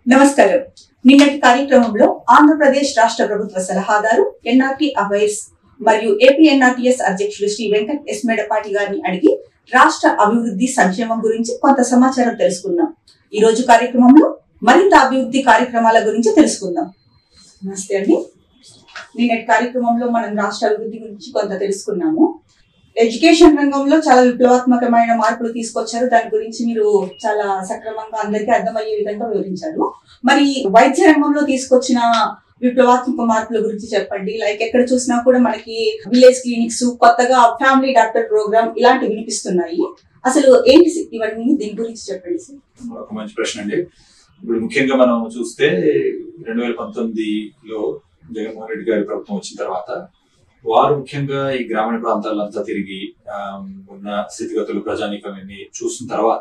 నమస్కారం నిన్నటి కార్యక్రమంలో ఆంధ్రప్రదేశ్ రాష్ట్ర ప్రభుత్వ సలహాదారు ఎన్ఆర్టీ అఫైర్స్ మరియు ఏపీ ఎన్ఆర్టీఎస్ అధ్యక్షులు శ్రీ వెంకట్ ఎస్ మేడపాటి గారిని అడిగి రాష్ట్ర అభివృద్ధి సంక్షేమం గురించి కొంత సమాచారం తెలుసుకుందాం ఈ రోజు కార్యక్రమంలో మరింత అభివృద్ధి కార్యక్రమాల గురించి తెలుసుకుందాం నమస్తే అండి నిన్నటి కార్యక్రమంలో మనం రాష్ట్ర అభివృద్ధి గురించి కొంత తెలుసుకున్నాము ఎడ్యుకేషన్ రంగంలో చాలా విప్లవాత్మకమైన మార్పులు తీసుకొచ్చారు దాని గురించి మీరు చాలా సక్రమంగా అందరికీ అర్థమయ్యే విధంగా వివరించారు మరి వైద్య రంగంలో తీసుకొచ్చిన విప్లవాత్మక మార్పుల గురించి చెప్పండి లైక్ ఎక్కడ చూసినా కూడా మనకి విలేజ్ క్లినిక్స్ కొత్తగా ఫ్యామిలీ డాక్టర్ ప్రోగ్రామ్ ఇలాంటివి వినిపిస్తున్నాయి అసలు ఏంటి సి- ఇవన్నీ దీని గురించి చెప్పండి సార్ ఒక మంచి ప్రశ్న అండి ఇప్పుడు ముఖ్యంగా మనం చూస్తే రెండు వేల పంతొమ్మిదిలో జగన్మోహన్ రెడ్డి గారి ప్రభుత్వం వచ్చిన తర్వాత వారు ముఖ్యంగా ఈ గ్రామీణ ప్రాంతాలంతా తిరిగి ఆ, ఉన్న స్థితిగతులు ప్రజానీకాన్ని చూసిన తర్వాత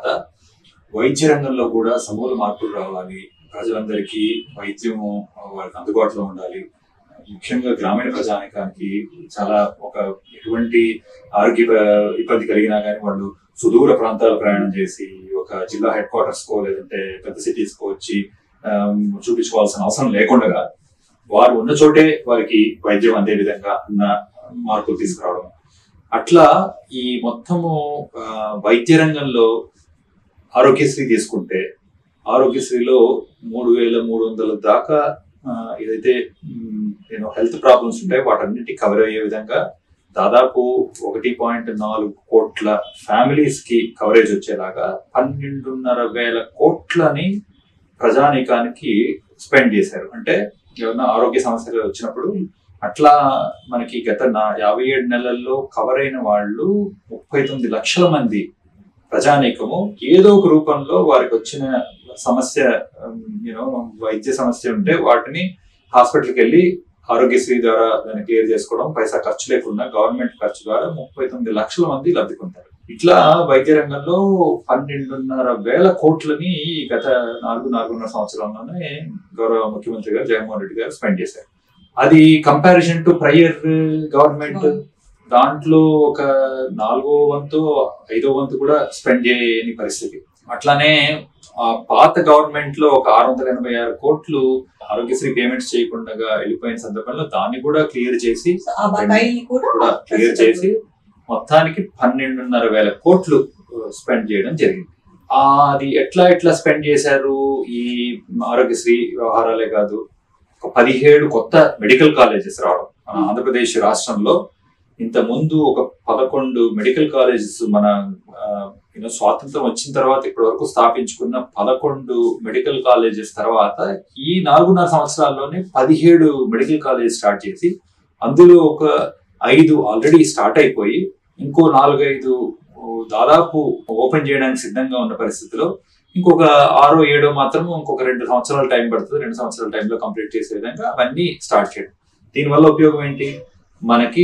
వైద్య రంగంలో కూడా సమూల మార్పులు రావాలి ప్రజలందరికీ వైద్యం వాళ్ళకి అందుబాటులో ఉండాలి ముఖ్యంగా గ్రామీణ ప్రజానికానికి చాలా ఒక ఎటువంటి ఆరోగ్య ప- ఇబ్బంది కలిగినా కానీ వాళ్ళు సుదూర ప్రాంతాలు ప్రయాణం చేసి ఒక జిల్లా హెడ్ క్వార్టర్స్ కో లేదంటే పెద్ద సిటీస్ కో వచ్చి ఆమ్, చూపించుకోవాల్సిన అవసరం లేకుండా వారు ఉన్న చోటే వారికి వైద్యం అందే విధంగా ఉన్న మార్పులు తీసుకురావడం అట్లా ఈ మొత్తము ఆ, వైద్య రంగంలో ఆరోగ్యశ్రీ తీసుకుంటే ఆరోగ్యశ్రీలో మూడు వేల మూడు వందల దాకా ఆ, ఏదైతే నేను హెల్త్ ప్రాబ్లమ్స్ ఉంటాయో వాటన్నిటి కవర్ అయ్యే విధంగా దాదాపు ఒకటి పాయింట్ నాలుగు కోట్ల ఫ్యామిలీస్ కి కవరేజ్ వచ్చేలాగా పన్నెండున్నర వేల కోట్లని ప్రజానీకానికి స్పెండ్ చేశారు అంటే ఏమన్నా ఆరోగ్య సమస్యలు వచ్చినప్పుడు అట్లా మనకి గత నా యాభై ఏడు నెలల్లో కవర్ అయిన వాళ్ళు ముప్పై తొమ్మిది లక్షల మంది ప్రజానీకము ఏదో ఒక రూపంలో వారికి వచ్చిన సమస్య యూనో వైద్య సమస్య ఉంటే వాటిని హాస్పిటల్కి వెళ్ళి ఆరోగ్యశ్రీ ద్వారా దాన్ని క్లియర్ చేసుకోవడం పైసా ఖర్చు లేకుండా గవర్నమెంట్ ఖర్చు ద్వారా ముప్పై తొమ్మిది లక్షల మంది లబ్ధి పొందారు ఇట్లా వైద్య రంగంలో పన్నెండున్నర వేల కోట్లని ఈ గత నాలుగు నాలుగున్నర సంవత్సరాల్లోనే గౌరవ ముఖ్యమంత్రి గారు జగన్మోహన్ రెడ్డి గారు స్పెండ్ చేశారు అది కంపారిజన్ టు ప్రయర్ గవర్నమెంట్ దాంట్లో ఒక నాలుగో వంతు ఐదో వంతు కూడా స్పెండ్ చేయని పరిస్థితి అట్లానే ఆ పాత గవర్నమెంట్ లో ఒక ఆరు వందల ఎనభై ఆరు కోట్లు ఆరోగ్యశ్రీ పేమెంట్స్ చేయకుండా వెళ్ళిపోయిన సందర్భంలో దాన్ని కూడా క్లియర్ చేసి సో ఆ బకాయిల్ని కూడా కూడా క్లియర్ చేసి మొత్తానికి పన్నెండున్నర వేల కోట్లు స్పెండ్ చేయడం జరిగింది ఆ, అది ఎట్లా ఎట్లా స్పెండ్ చేశారు ఈ ఆరోగ్యశ్రీ వ్యవహారాలే కాదు ఒక పదిహేడు కొత్త మెడికల్ కాలేజెస్ రావడం మన ఆంధ్రప్రదేశ్ రాష్ట్రంలో ఇంత ముందు ఒక పదకొండు మెడికల్ కాలేజెస్ మన యూనో స్వాతంత్రం వచ్చిన తర్వాత ఇప్పటి వరకు స్థాపించుకున్న పదకొండు మెడికల్ కాలేజెస్ తర్వాత ఈ నాలుగున్నర సంవత్సరాల్లోనే పదిహేడు మెడికల్ కాలేజ్ స్టార్ట్ చేసి అందులో ఒక ఐదు ఆల్రెడీ స్టార్ట్ అయిపోయి ఇంకో నాలుగైదు దాదాపు ఓపెన్ చేయడానికి సిద్ధంగా ఉన్న పరిస్థితిలో ఇంకొక ఆరో ఏడో మాత్రం ఇంకొక రెండు సంవత్సరాల టైం పడుతుంది రెండు సంవత్సరాల టైంలో కంప్లీట్ చేసే విధంగా అవన్నీ స్టార్ట్ చేయడం దీనివల్ల ఉపయోగం ఏంటి మనకి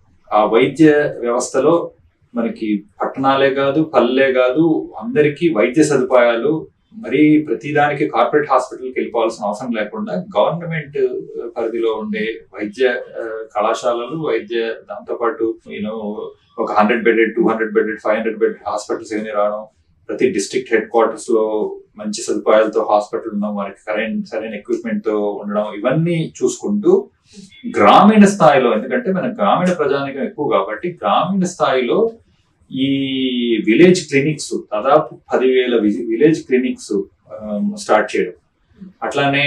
ఆ వైద్య వ్యవస్థలో మనకి పట్టణాలే కాదు పల్లెలే కాదు అందరికీ వైద్య సదుపాయాలు మరీ ప్రతిదానికి కార్పొరేట్ హాస్పిటల్కి వెళ్ళిపోవాల్సిన అవసరం లేకుండా గవర్నమెంట్ పరిధిలో ఉండే వైద్య ఆ, కళాశాలలు వైద్య దాంతోపాటు యూనో ఒక hundred bedded two hundred bedded five hundred bedded hospitals ఏమి రావడం ప్రతి డిస్ట్రిక్ట్ హెడ్ క్వార్టర్స్ లో మంచి సదుపాయాలతో హాస్పిటల్ ఉండడం వారికి సరైన సరైన ఎక్విప్మెంట్ తో ఉండడం ఇవన్నీ చూసుకుంటూ గ్రామీణ స్థాయిలో ఎందుకంటే మన గ్రామీణ ప్రజానికం ఎక్కువ కాబట్టి గ్రామీణ స్థాయిలో ఈ విలేజ్ క్లినిక్స్ దాదాపు పదివేల విలేజ్ క్లినిక్స్ స్టార్ట్ చేయడం అట్లానే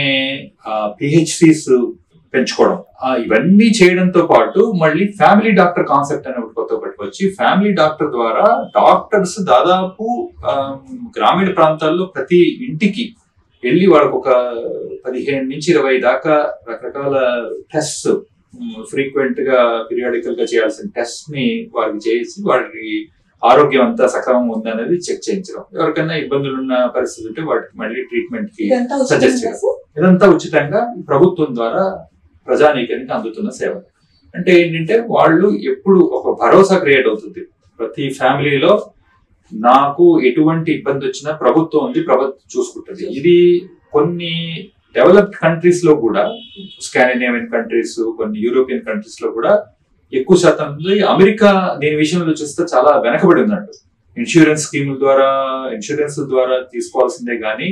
పిహెచ్సిస్ పెంచుకోవడం ఆ, ఇవన్నీ చేయడంతో పాటు మళ్ళీ ఫ్యామిలీ డాక్టర్ కాన్సెప్ట్ అనే ఒకటి కొత్త ఒకటి వచ్చి ఫ్యామిలీ డాక్టర్ ద్వారా డాక్టర్స్ దాదాపు ఆ, గ్రామీణ ప్రాంతాల్లో ప్రతి ఇంటికి వెళ్ళి వాళ్ళకు ఒక పదిహేను నుంచి ఇరవై దాకా రకరకాల టెస్ట్ ఫ్రీక్వెంట్ గా పీరియాడికల్ గా చేయాల్సిన టెస్ట్ ని వారికి చేసి వారికి ఆరోగ్యం అంతా సక్రమంగా ఉందనేది చెక్ చేయించడం ఎవరికైనా ఇబ్బందులు ఉన్న పరిస్థితి ఉంటే వాటికి మళ్ళీ ట్రీట్మెంట్ కి ఇదంతా Suggest ఉచితంగా సార్? ఇదంతా ఉచితంగా ప్రభుత్వం ద్వారా ప్రజానీకానికి అందుతున్న సేవ అంటే ఏంటంటే వాళ్ళు ఎప్పుడు ఒక భరోసా క్రియేట్ అవుతుంది ప్రతి ఫ్యామిలీలో నాకు ఎటువంటి ఇబ్బంది వచ్చినా ప్రభుత్వం ఉంది ప్రభుత్వం చూసుకుంటుంది ఇది కొన్ని డెవలప్డ్ కంట్రీస్ లో కూడా స్కాండినేవియన్ కంట్రీస్ కొన్ని యూరోపియన్ కంట్రీస్ లో కూడా ఎక్కువ శాతం ఉంది. అమెరికా దీని విషయంలో చూస్తే చాలా వెనకబడి ఉన్నట్టు ఇన్సూరెన్స్ స్కీముల ద్వారా ఇన్సూరెన్స్ ద్వారా తీసుకోవాల్సిందే గానీ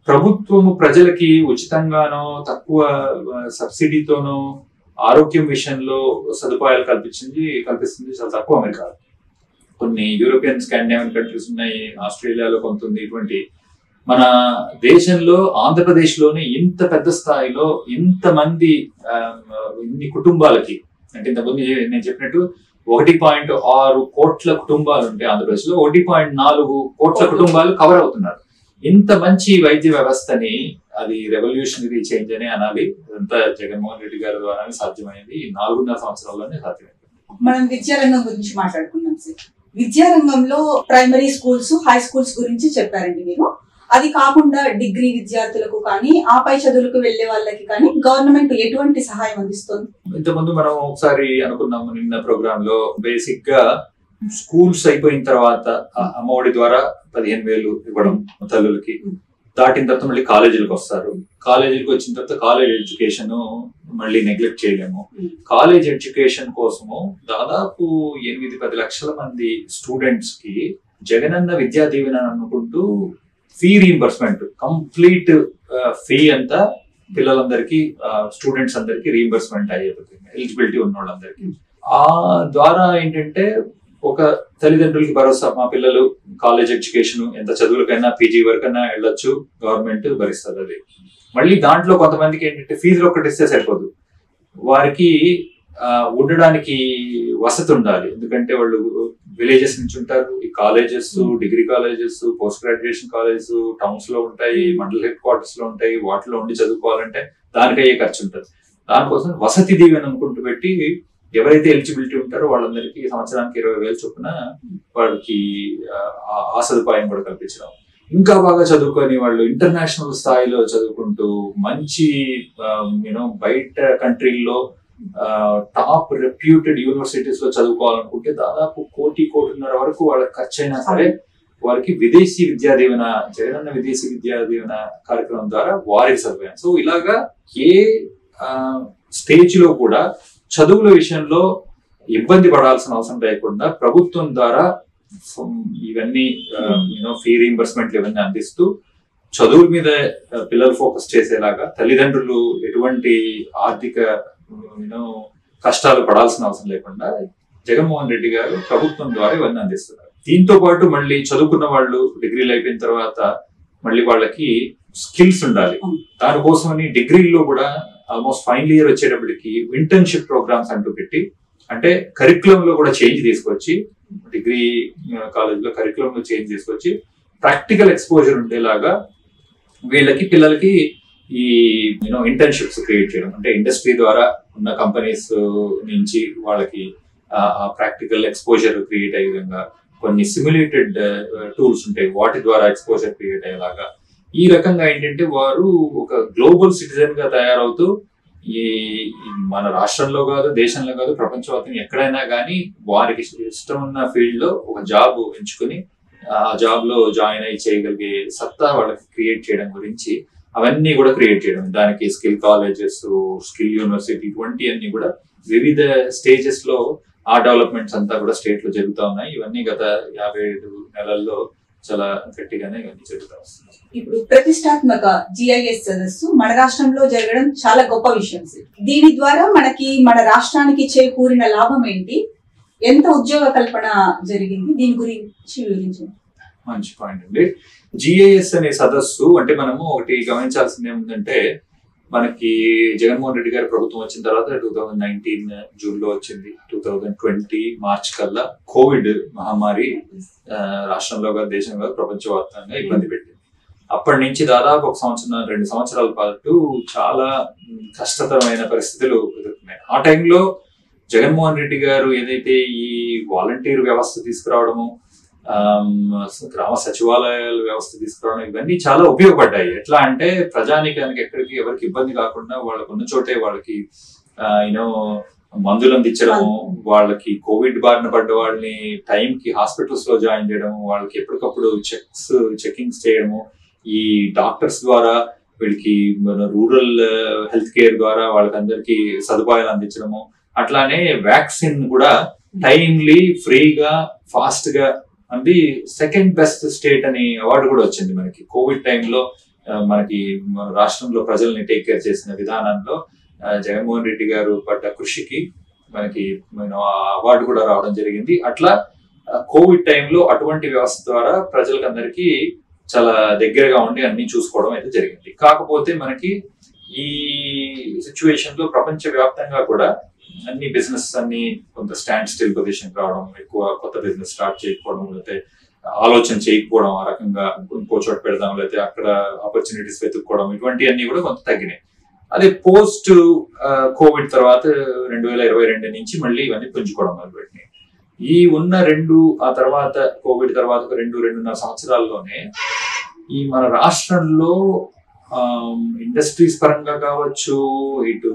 ప్రభుత్వము ప్రజలకి ఉచితంగానో తక్కువ ఆ, సబ్సిడీతోనో ఆరోగ్యం విషయంలో సదుపాయాలు కల్పించింది కల్పిస్తుంది చాలా తక్కువ అమెరికా కొన్ని యూరోపియన్ స్కాండినేవియన్ కంట్రీస్ ఉన్నాయి ఆస్ట్రేలియాలో కొంత ఉంది ఇటువంటి మన దేశంలో ఆంధ్రప్రదేశ్ లోనే ఇంత పెద్ద స్థాయిలో ఇంతమంది ఆ, ఇన్ని కుటుంబాలకి అంటే ఇంతకుముందు నేను చెప్పినట్టు ఒకటి పాయింట్ ఆరు కోట్ల కుటుంబాలు ఉంటాయి ఆంధ్రప్రదేశ్ లో ఒకటి పాయింట్ నాలుగు కోట్ల కుటుంబాలు కవర్ అవుతున్నారు ఇంత మంచి వైద్య వ్యవస్థని అది రెవల్యూషనరీ చేంజ్ అని అనాలి ఇదంతా జగన్మోహన్ రెడ్డి గారి ద్వారానే సాధ్యమైంది ఈ నాలుగున్నర సంవత్సరాల్లోనే సాధ్యమైంది మనం విద్యారంగం గురించి మాట్లాడుకున్నాం సార్ విద్యారంగంలో ప్రైమరీ స్కూల్స్ హై స్కూల్స్ గురించి చెప్పారండి మీరు అది కాకుండా డిగ్రీ విద్యార్థులకు కానీ ఆ పై చదువులకు వెళ్లే వాళ్ళకి కానీ గవర్నమెంట్ ఎటువంటి సహాయం అందిస్తుంది ఇంతకుముందు మనం ఒకసారి అనుకున్నాము నిన్న ప్రోగ్రామ్ లో బేసిక్ గా స్కూల్స్ అయిపోయిన తర్వాత ఆ అమ్మఒడి ద్వారా పదిహేను వేలు ఇవ్వడం తల్లులకి దాటిన తర్వాత మళ్ళీ కాలేజీలకు వస్తారు కాలేజీలకు వచ్చిన తర్వాత కాలేజ్ ఎడ్యుకేషన్ మళ్ళీ నెగ్లెక్ట్ చేయలేము కాలేజ్ ఎడ్యుకేషన్ కోసము దాదాపు ఎనిమిది పది లక్షల మంది స్టూడెంట్స్ కి జగనన్న విద్యా దీవెన అనుకుంటూ ఫీ రీంబర్స్మెంట్ కంప్లీట్ ఫీ అంతా పిల్లలందరికీ స్టూడెంట్స్ అందరికి రీంబర్స్మెంట్ అయ్యేపోతుంది ఎలిజిబిలిటీ ఉన్న వాళ్ళందరికీ ఆ ద్వారా ఏంటంటే ఒక తల్లిదండ్రులకి భరోసా మా పిల్లలు కాలేజ్ ఎడ్యుకేషన్ ఎంత చదువులకైనా పీజీ వరకైనా వెళ్ళొచ్చు గవర్నమెంట్ భరిస్తుంది అది మళ్ళీ దాంట్లో కొంతమందికి ఏంటంటే ఫీజులు ఒకటి ఇస్తే సరిపోదు వారికి ఆ, ఉండడానికి వసతి ఉండాలి ఎందుకంటే వాళ్ళు విలేజెస్ నుంచి ఉంటారు ఈ colleges degree colleges post graduation colleges towns లో ఉంటాయి మండల హెడ్ క్వార్టర్స్ లో ఉంటాయి వాటిలో ఉండి చదువుకోవాలంటే దానికి అయ్యే ఖర్చు ఉంటుంది దానికోసం వసతి దీవెన అనుకుంటూ పెట్టి ఎవరైతే ఎలిజిబిలిటీ ఉంటారో వాళ్ళందరికీ సంవత్సరానికి ఇరవై వేలు చొప్పున వాళ్ళకి ఆ, ఆ సదుపాయం కూడా కల్పించడం ఇంకా బాగా చదువుకొని వాళ్ళు ఇంటర్నేషనల్ స్థాయిలో చదువుకుంటూ మంచి యూనో బయట కంట్రీల్లో టాప్ రెప్యూటెడ్ యూనివర్సిటీస్ లో చదువుకోవాలనుకుంటే దాదాపు కోటి కోటిన్నర వరకు వాళ్ళకి ఖర్చు అయినా సరే వారికి విదేశీ విద్యా దీవెన జగనన్న విదేశీ విద్యా దీవెన కార్యక్రమం ద్వారా వారికి సదుపాయం సో ఇలాగా ఏ స్టేజ్ లో కూడా చదువుల విషయంలో ఇబ్బంది పడాల్సిన అవసరం లేకుండా ప్రభుత్వం ద్వారా ఫమ్ ఇవన్నీ యూనో ఫీ రీంబర్స్మెంట్లు ఇవన్నీ అందిస్తూ చదువుల మీద ఆ, పిల్లలు ఫోకస్ చేసేలాగా తల్లిదండ్రులు ఎటువంటి ఆర్థిక యూనో కష్టాలు పడాల్సిన అవసరం లేకుండా జగన్మోహన్ రెడ్డి గారు ప్రభుత్వం ద్వారా ఇవన్నీ అందిస్తున్నారు దీంతో పాటు మళ్ళీ చదువుకున్న వాళ్ళు డిగ్రీలు అయిపోయిన తర్వాత మళ్ళీ వాళ్ళకి స్కిల్స్ ఉండాలి దానికోసమని డిగ్రీల్లో కూడా ఆల్మోస్ట్ ఫైనల్ ఇయర్ వచ్చేటప్పటికి ఇంటర్న్షిప్ ప్రోగ్రామ్స్ అంటూ పెట్టి అంటే కరికులం లో కూడా చేంజ్ తీసుకొచ్చి డిగ్రీ కాలేజ్ లో కరికులం లో చేంజ్ తీసుకొచ్చి ప్రాక్టికల్ ఎక్స్పోజర్ ఉండేలాగా వీళ్ళకి పిల్లలకి ఈ యూనో ఇంటర్న్షిప్స్ క్రియేట్ చేయడం అంటే ఇండస్ట్రీ ద్వారా ఉన్న కంపెనీస్ నుంచి వాళ్ళకి ఆ ప్రాక్టికల్ ఎక్స్పోజర్ క్రియేట్ అయ్యే విధంగా కొన్ని సిమ్యులేటెడ్ టూల్స్ ఉంటాయి వాటి ద్వారా ఎక్స్పోజర్ క్రియేట్ అయ్యేలాగా ఈ రకంగా ఏంటంటే వారు ఒక గ్లోబల్ సిటిజన్ గా తయారవుతూ ఈ ఈ మన రాష్ట్రంలో కాదు దేశంలో కాదు ప్రపంచవ్యాప్తంగా ఎక్కడైనా కానీ వారికి ఇష్టం ఉన్న ఫీల్డ్ లో ఒక జాబ్ ఎంచుకుని ఆ జాబ్ లో జాయిన్ అయ్యి చేయగలిగే సత్తా వాళ్ళకి క్రియేట్ చేయడం గురించి అవన్నీ కూడా క్రియేట్ చేయడం దానికి స్కిల్ కాలేజెస్ స్కిల్ యూనివర్సిటీ ఇటువంటి అన్ని కూడా వివిధ స్టేజెస్ లో ఆ డెవలప్మెంట్స్ అంతా కూడా స్టేట్ లో జరుగుతా ఉన్నాయి ఇవన్నీ గత యాభై ఐదు నెలల్లో చాలా గట్టిగానే ఇవన్నీ జరుగుతా వస్తున్నాయి ఇప్పుడు ప్రతిష్టాత్మక జిఐఎస్ సదస్సు మన రాష్ట్రంలో జరగడం చాలా గొప్ప విషయం సార్ దీని ద్వారా మనకి మన రాష్ట్రానికి చేకూరిన లాభం ఏంటి ఎంత ఉద్యోగ కల్పన జరిగింది దీని గురించి వివరించండి మంచి పాయింట్ అండి జిఐఎస్ అనే సదస్సు అంటే మనము ఒకటి గమనించాల్సింది ఏముందంటే మనకి జగన్మోహన్ రెడ్డి గారి ప్రభుత్వం వచ్చిన తర్వాత టూ థౌజండ్ నైన్టీన్ జూన్ లో వచ్చింది టూ థౌజండ్ ట్వంటీ మార్చ్ కల్లా కోవిడ్ మహమ్మారి ఆ, రాష్ట్రంలో కాదు దేశంలో కాదు ప్రపంచవ్యాప్తంగా ఇబ్బంది పెట్టింది అప్పటి నుంచి దాదాపు ఒక సంవత్సరం రెండు సంవత్సరాల పాటు చాలా మ్, కష్టతరమైన పరిస్థితులు ఎదుర్కొన్నాయి ఆ టైంలో జగన్మోహన్ రెడ్డి గారు ఏదైతే ఈ వాలంటీర్ వ్యవస్థ తీసుకురావడము ఆమ్, గ్రామ సచివాలయాల వ్యవస్థ తీసుకురావడం ఇవన్నీ చాలా ఉపయోగపడ్డాయి ఎట్లా అంటే ప్రజానికానికి ఎక్కడికి ఎవరికి ఇబ్బంది కాకుండా వాళ్ళకు ఉన్న చోటే వాళ్ళకి యూనో మందులు అందించడము వాళ్ళకి కోవిడ్ బారిన పడ్డ వాళ్ళని టైం కి హాస్పిటల్స్ లో జాయిన్ చేయడం వాళ్ళకి ఎప్పటికప్పుడు చెక్స్ చెకింగ్స్ చేయడము ఈ డాక్టర్స్ ద్వారా వీళ్ళకి మన రూరల్ హెల్త్ కేర్ ద్వారా వాళ్ళకందరికీ సదుపాయాలు అందించడము అట్లానే వ్యాక్సిన్ కూడా టైమ్లీ ఫ్రీగా ఫాస్ట్ గా అది సెకండ్ బెస్ట్ స్టేట్ అని అవార్డు కూడా వచ్చింది మనకి కోవిడ్ టైంలో ఆ, మనకి మన రాష్ట్రంలో ప్రజల్ని టేక్ కేర్ చేసిన విధానంలో ఆ, జగన్మోహన్ రెడ్డి గారు పడ్డ కృషికి మనకి మనం ఆ అవార్డు కూడా రావడం జరిగింది అట్లా ఆ, కోవిడ్ టైంలో అటువంటి వ్యవస్థ ద్వారా ప్రజలకందరికీ చాలా దగ్గరగా ఉండి అన్ని చూసుకోవడం అయితే జరిగింది కాకపోతే మనకి ఈ సిచ్యువేషన్ లో ప్రపంచ వ్యాప్తంగా కూడా అన్ని బిజినెస్ అన్ని కొంత స్టాండ్ స్టిల్ పొజిషన్ రావడం ఎక్కువ కొత్త బిజినెస్ స్టార్ట్ చేయకపోవడం లేకపోతే ఆలోచన చేయకపోవడం ఆ రకంగా ఇంకో చోట పెడదాం లేకపోతే అక్కడ ఆపర్చునిటీస్ వెతుక్కోవడం ఇటువంటివన్నీ కూడా కొంత తగ్గినాయి అదే పోస్ట్ కోవిడ్ తర్వాత రెండు వేల ఇరవై రెండు నుంచి మళ్ళీ ఇవన్నీ పుంజుకోవడం మొదలుపెట్టినాయి ఈ ఉన్న రెండు ఆ తర్వాత కోవిడ్ తర్వాత ఒక రెండు రెండున్నర సంవత్సరాల్లోనే ఈ మన రాష్ట్రంలో ఇండస్ట్రీస్ పరంగా కావచ్చు ఇటు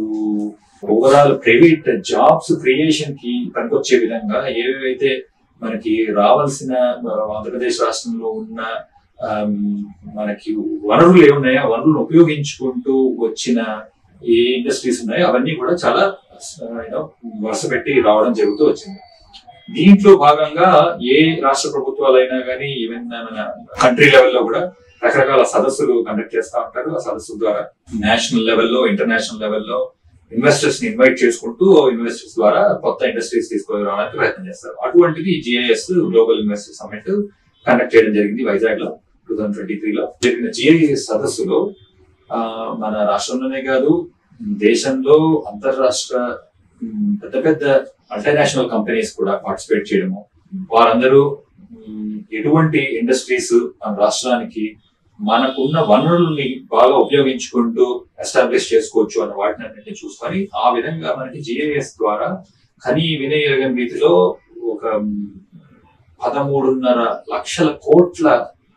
ఓవరాల్ ప్రైవేట్ జాబ్స్ క్రియేషన్ కి పనికొచ్చే విధంగా ఏవైతే మనకి రావాల్సిన ఆ, ఆంధ్రప్రదేశ్ రాష్ట్రంలో ఉన్న ఆమ్, మనకి వనరులు ఏమున్నాయో ఆ వనరులను ఉపయోగించుకుంటూ వచ్చిన ఏ ఇండస్ట్రీస్ ఉన్నాయో అవన్నీ కూడా చాలా యూనో వరుస పెట్టి రావడం జరుగుతూ వచ్చింది దీంట్లో భాగంగా ఏ రాష్ట్ర ప్రభుత్వాలైనా కానీ ఈవెన్ మన కంట్రీ లెవెల్లో కూడా రకరకాల సదస్సులు కండక్ట్ చేస్తూ ఉంటారు ఆ సదస్సుల ద్వారా నేషనల్ లెవెల్లో ఇంటర్నేషనల్ లెవెల్లో ఇన్వెస్టర్స్ ని ఇన్వైట్ చేసుకుంటూ ఇన్వెస్టర్స్ ద్వారా కొత్త ఇండస్ట్రీస్ తీసుకురావడానికి ప్రయత్నం చేస్తారు అటువంటిది GIS global investor summit conduct చేయడం జరిగింది వైజాగ్ లో టూ థౌసండ్ ట్వంటీ త్రీలో జరిగిన జిఐఎస్ సదస్సులో ఆ, మన రాష్ట్రంలోనే కాదు దేశంలో అంతర్రాష్ట్ర ఉమ్, పెద్ద పెద్ద మల్టీనేషనల్ కంపెనీస్ కూడా పార్టిసిపేట్ చేయడము వారందరూ ఉమ్, ఎటువంటి ఇండస్ట్రీస్ మన రాష్ట్రానికి మనకున్న వనరుల్ని బాగా ఉపయోగించుకుంటూ ఎస్టాబ్లిష్ చేసుకోవచ్చు అన్న వాటిని అన్నింటినీ చూసుకొని ఆ విధంగా మనకి జిఐఎస్ ద్వారా ఖని వినియోగం రీతిలో ఒక ఉమ్, పదమూడున్నర లక్షల కోట్ల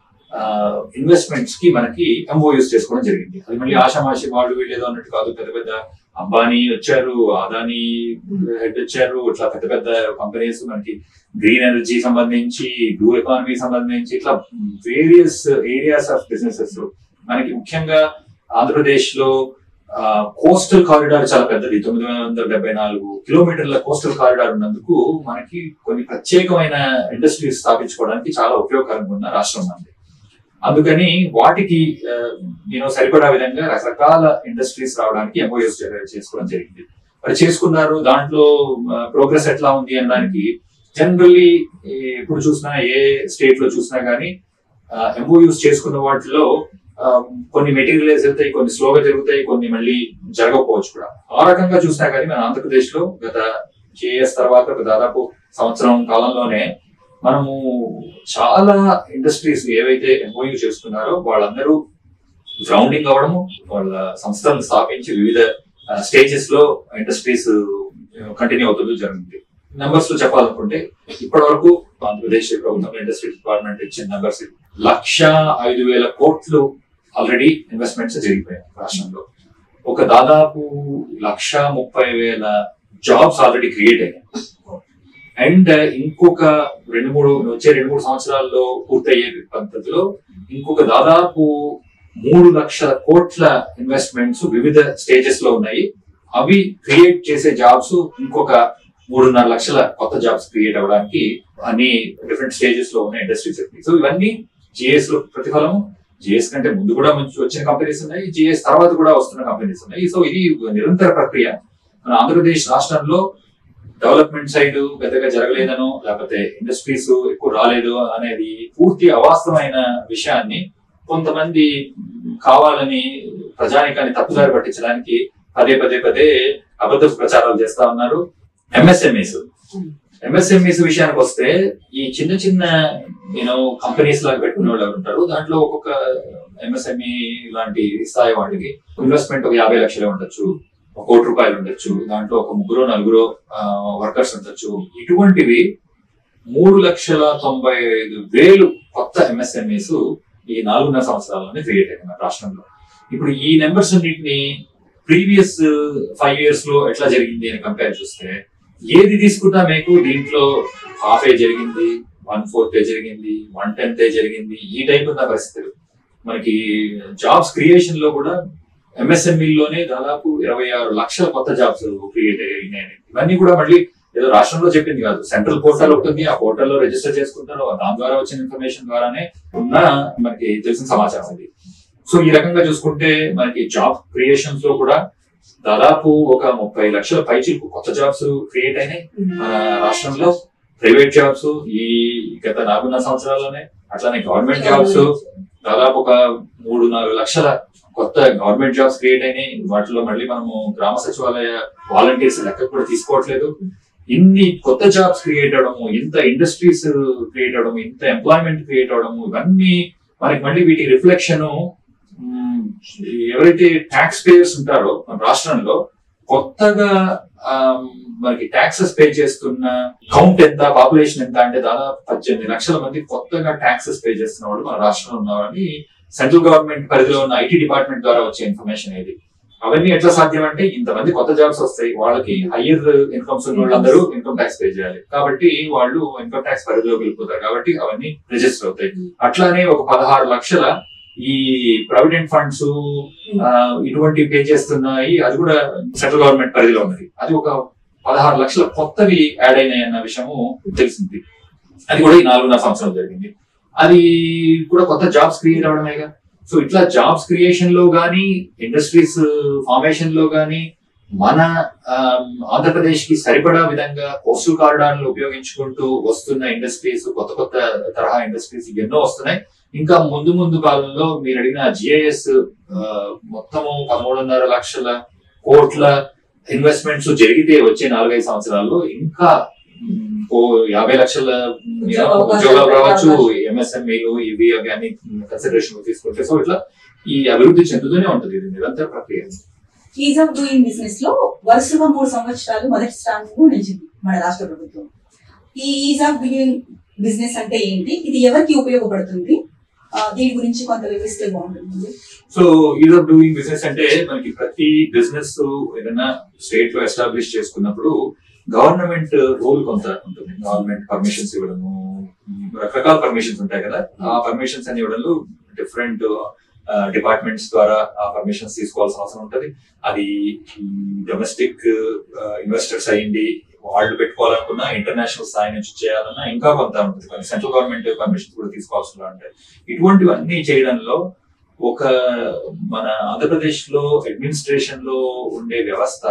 ఇన్వెస్ట్మెంట్స్ కి మనకి ఎంఓయూస్ చేసుకోవడం జరిగింది అది మళ్ళీ ఆషామాషి వాళ్ళు వీళ్ళేదో అన్నట్టు కాదు పెద్ద పెద్ద అంబానీ వచ్చారు అదానీ హెడ్ వచ్చారు ఇట్లా పెద్ద పెద్ద కంపెనీస్ మనకి గ్రీన్ ఎనర్జీ సంబంధించి బ్లూ ఎకానమీ సంబంధించి ఇట్లా వేరియస్ ఏరియాస్ ఆఫ్ బిజినెసెస్ మనకి ముఖ్యంగా ఆంధ్రప్రదేశ్ లో కోస్టల్ కారిడార్ చాలా పెద్దది తొమ్మిది వందల డెబ్బై నాలుగు కిలోమీటర్ల కోస్టల్ కారిడార్ ఉన్నందుకు మనకి కొన్ని ప్రత్యేకమైన ఇండస్ట్రీస్ స్థాపించుకోవడానికి చాలా ఉపయోగకరంగా ఉన్న రాష్ట్రం మనది అందుకని వాటికి నేను సరిపడా విధంగా రకరకాల ఇండస్ట్రీస్ రావడానికి ఎంఓఎస్ చేసుకోవడం జరిగింది మరి చేసుకున్నారు దాంట్లో ప్రోగ్రెస్ ఎట్లా ఉంది అనడానికి జనరల్లీ ఎప్పుడు చూసినా ఏ స్టేట్ లో చూసినా గానీ ఎంఓయూస్ చేసుకున్న వాటిలో ఆ, కొన్ని మెటీరియల్స్ వెళ్తాయి కొన్ని స్లోగా జరుగుతాయి కొన్ని మళ్ళీ జరగకపోవచ్చు కూడా ఆ రకంగా చూసినా కానీ మన ఆంధ్రప్రదేశ్ లో గత జేఎస్ తర్వాత ఒక దాదాపు సంవత్సరం కాలంలోనే మనము చాలా ఇండస్ట్రీస్ ఏవైతే ఎంఓయూ చేసుకున్నారో వాళ్ళందరూ గ్రౌండింగ్ అవ్వడము వాళ్ళ సంస్థలను స్థాపించి వివిధ స్టేజెస్ లో ఇండస్ట్రీస్ కంటిన్యూ అవుతుంది జరిగింది నెంబర్స్ లో చెప్పాలనుకుంటే ఇప్పటి వరకు ఆంధ్రప్రదేశ్ ప్రభుత్వం ఇండస్ట్రీ డిపార్ట్మెంట్ ఇచ్చిన నెంబర్స్ లక్ష ఐదు వేల కోట్లు ఆల్రెడీ ఇన్వెస్ట్మెంట్స్ జరిగిపోయాయి రాష్ట్రంలో ఒక దాదాపు లక్ష ముప్పై వేల జాబ్స్ ఆల్రెడీ క్రియేట్ అయ్యాయి అండ్ ఇంకొక రెండు మూడు వచ్చే రెండు మూడు సంవత్సరాల్లో పూర్తయ్యే పద్ధతిలో ఇంకొక దాదాపు మూడు లక్షల కోట్ల ఇన్వెస్ట్మెంట్స్ వివిధ స్టేజెస్ లో ఉన్నాయి అవి క్రియేట్ చేసే జాబ్స్ ఇంకొక మూడున్నర లక్షల కొత్త జాబ్స్ క్రియేట్ అవ్వడానికి అన్ని డిఫరెంట్ స్టేజెస్ లో ఉన్న ఇండస్ట్రీస్ సో ఇవన్నీ జిఎస్ లో ప్రతిఫలం జిఎస్ కంటే ముందు కూడా మంచి వచ్చిన కంపెనీస్ ఉన్నాయి జిఎస్ తర్వాత కూడా వస్తున్న కంపెనీస్ ఉన్నాయి సో ఇది నిరంతర ప్రక్రియ మన ఆంధ్రప్రదేశ్ రాష్ట్రంలో డెవలప్మెంట్ సైడ్ పెద్దగా జరగలేదనో లేకపోతే ఇండస్ట్రీస్ ఎక్కువ రాలేదు అనేది పూర్తి అవాస్తవమైన విషయాన్ని కొంతమంది కావాలని ప్రజానికాన్ని తప్పుదారి పట్టించడానికి పదే పదే పదే అబద్ధ ప్రచారాలు చేస్తా ఉన్నారు ఎంఎస్ఎంఈస్ ఎంఎస్ఎంఈస్ విషయానికి వస్తే ఈ చిన్న చిన్న యూనో కంపెనీస్ లాగా పెట్టుకునే వాళ్ళు ఎవరు ఉంటారు దాంట్లో ఒక్కొక్క ఎంఎస్ఎంఈ లాంటి స్థాయి వాటికి ఇన్వెస్ట్మెంట్ ఒక యాభై లక్షలే ఉండొచ్చు ఒక కోటి రూపాయలు ఉండొచ్చు దాంట్లో ఒక ముగ్గురు నలుగురు వర్కర్స్ ఉండొచ్చు ఇటువంటివి మూడు లక్షల తొంభై ఐదు వేలు కొత్త ఎంఎస్ఎంఈస్ ఈ నాలుగున్నర సంవత్సరాల్లోనే క్రియేట్ అయ్యాయి మన రాష్ట్రంలో ఇప్పుడు ఈ నెంబర్స్ అన్నింటిని ప్రీవియస్ ఫైవ్ ఇయర్స్ లో ఎట్లా జరిగింది అని కంపేర్ చూస్తే ఏది తీసుకున్నా మీకు దీంట్లో హాఫ్ ఏ జరిగింది వన్ ఫోర్త్ ఏ జరిగింది వన్ టెన్త్ ఏ జరిగింది ఈ టైప్ ఉన్న పరిస్థితులు మనకి జాబ్స్ క్రియేషన్ లో కూడా MSME లోనే దాదాపు ఇరవై ఆరు లక్షల కొత్త జాబ్స్ క్రియేట్ అయ్యాయి ఇవన్నీ కూడా మళ్ళీ ఏదో రాష్ట్రంలో చెప్పింది కాదు సెంట్రల్ పోర్టల్ ఉంటుంది ఆ పోర్టల్లో రిజిస్టర్ చేసుకుంటారు దాని ద్వారా వచ్చిన ఇన్ఫర్మేషన్ ద్వారానే ఉన్న మనకి తెలిసిన సమాచారం ఇది సో ఈ రకంగా చూసుకుంటే మనకి జాబ్ క్రియేషన్స్ లో కూడా దాదాపు ఒక ముప్పై లక్షల పైచిలకు కొత్త జాబ్స్ క్రియేట్ అయినాయి మన రాష్ట్రంలో ప్రైవేట్ జాబ్స్ ఈ గత నాలుగున్నర సంవత్సరాల్లోనే అట్లానే గవర్నమెంట్ జాబ్స్ దాదాపు ఒక మూడు నాలుగు లక్షల కొత్త గవర్నమెంట్ జాబ్స్ క్రియేట్ అయినాయి వాటిలో మళ్ళీ మనము గ్రామ సచివాలయ వాలంటీర్స్ లెక్క కూడా తీసుకోవట్లేదు ఇన్ని కొత్త జాబ్స్ క్రియేట్ అవడము ఇంత ఇండస్ట్రీస్ క్రియేట్ అవడము ఇంత ఎంప్లాయ్మెంట్ క్రియేట్ అవడము ఇవన్నీ మనకి మళ్ళీ వీటి రిఫ్లెక్షన్ ఎవరైతే ట్యాక్స్ పేయర్స్ ఉంటారో మన రాష్ట్రంలో కొత్తగా ఆమ్, మనకి ట్యాక్సెస్ పే చేస్తున్న కౌంట్ ఎంత పాపులేషన్ ఎంత అంటే దాదాపు పద్దెనిమిది లక్షల మంది కొత్తగా ట్యాక్సెస్ పే చేస్తున్న వాళ్ళు మన రాష్ట్రంలో ఉన్నారని సెంట్రల్ గవర్నమెంట్ పరిధిలో ఉన్న ఐటీ డిపార్ట్మెంట్ ద్వారా వచ్చే ఇన్ఫర్మేషన్ ఇది అవన్నీ ఎట్లా సాధ్యం అంటే ఇంతమంది కొత్త జాబ్స్ వస్తాయి వాళ్ళకి హయ్యర్ ఇన్కమ్స్ ఉన్న వాళ్ళందరూ ఇన్కమ్ ట్యాక్స్ పే చేయాలి కాబట్టి వాళ్ళు ఇన్కమ్ ట్యాక్స్ పరిధిలోకి వెళ్ళిపోతారు కాబట్టి అవన్నీ రిజిస్టర్ అవుతాయి అట్లానే ఒక పదహారు లక్షల ఈ ప్రావిడెంట్ ఫండ్స్ ఇటువంటి పే చేస్తున్నాయి అది కూడా సెంట్రల్ గవర్నమెంట్ పరిధిలో ఉన్నది అది ఒక పదహారు లక్షల కొత్తవి యాడ్ అయినాయి అన్న విషయము తెలిసింది అది కూడా ఈ నాలుగున్నర సంవత్సరం జరిగింది అది కూడా కొత్త జాబ్స్ క్రియేట్ అవడమేగా సో ఇట్లా జాబ్స్ క్రియేషన్ లో గానీ ఇండస్ట్రీస్ ఫార్మేషన్ లో గానీ మన ఆమ్, ఆంధ్రప్రదేశ్ కి సరిపడా విధంగా కోస్టల్ కారిడార్లు ఉపయోగించుకుంటూ వస్తున్న ఇండస్ట్రీస్ కొత్త కొత్త తరహా ఇండస్ట్రీస్ ఎన్నో వస్తున్నాయి ఇంకా ముందు ముందు కాలంలో మీరు అడిగిన జిఐఎస్ మొత్తము పదమూడున్నర లక్షల కోట్ల ఇన్వెస్ట్మెంట్స్ జరిగితే వచ్చే నాలుగైదు సంవత్సరాల్లో ఇంకా మ్, ఓ యాభై లక్షల మ్, ఉద్యోగ అవకాశాలు ఉద్యోగాలు రావచ్చు రావచ్చు. ఎంఎస్ఎంఈలు ఇవి అవి అన్ని కన్సిడరేషన్ తీసుకుంటే సో ఇట్లా ఈ అభివృద్ధి చెందుతూనే ఉంటుంది ఇది నిరంతర ప్రక్రియ ఈజ్ ఆఫ్ డూయింగ్ బిజినెస్ లో వరుసగా మూడు సంవత్సరాలు మొదటి స్థానంలో నిలిచింది మన రాష్ట్ర ప్రభుత్వం ఈ ఈజ్ ఆఫ్ డూయింగ్ బిజినెస్ అంటే ఏంటి ఇది ఎవరికి ఉపయోగపడుతుంది ఆ, దీని గురించి కొంత వివరిస్తే బాగుంటుంది so ease of doing business అంటే మనకి ప్రతి బిజినెస్ ఏదైనా స్టేట్ లో ఎస్టాబ్లిష్ చేసుకున్నప్పుడు గవర్నమెంట్ రూల్ కొంత ఉంటుంది గవర్నమెంట్ పర్మిషన్స్ ఇవ్వడము ఉమ్, రకరకాల పర్మిషన్స్ ఉంటాయి కదా ఆ పర్మిషన్స్ అని ఇవ్వడంలో డిఫరెంట్ డిపార్ట్మెంట్స్ ద్వారా ఆ పర్మిషన్స్ తీసుకోవాల్సిన అవసరం ఉంటుంది అది డొమెస్టిక్ ఇన్వెస్టర్స్ అయ్యింది వాళ్ళు పెట్టుకోవాలనుకున్నా ఇంటర్నేషనల్ స్థాయి నుంచి చేయాలన్నా ఇంకా కొంత ఉంటుంది సెంట్రల్ గవర్నమెంట్ పర్మిషన్స్ కూడా తీసుకోవాల్సి ఉంటాయి ఇటువంటివన్నీ చేయడంలో ఒక మన ఆంధ్రప్రదేశ్ లో అడ్మినిస్ట్రేషన్ లో ఉండే వ్యవస్థ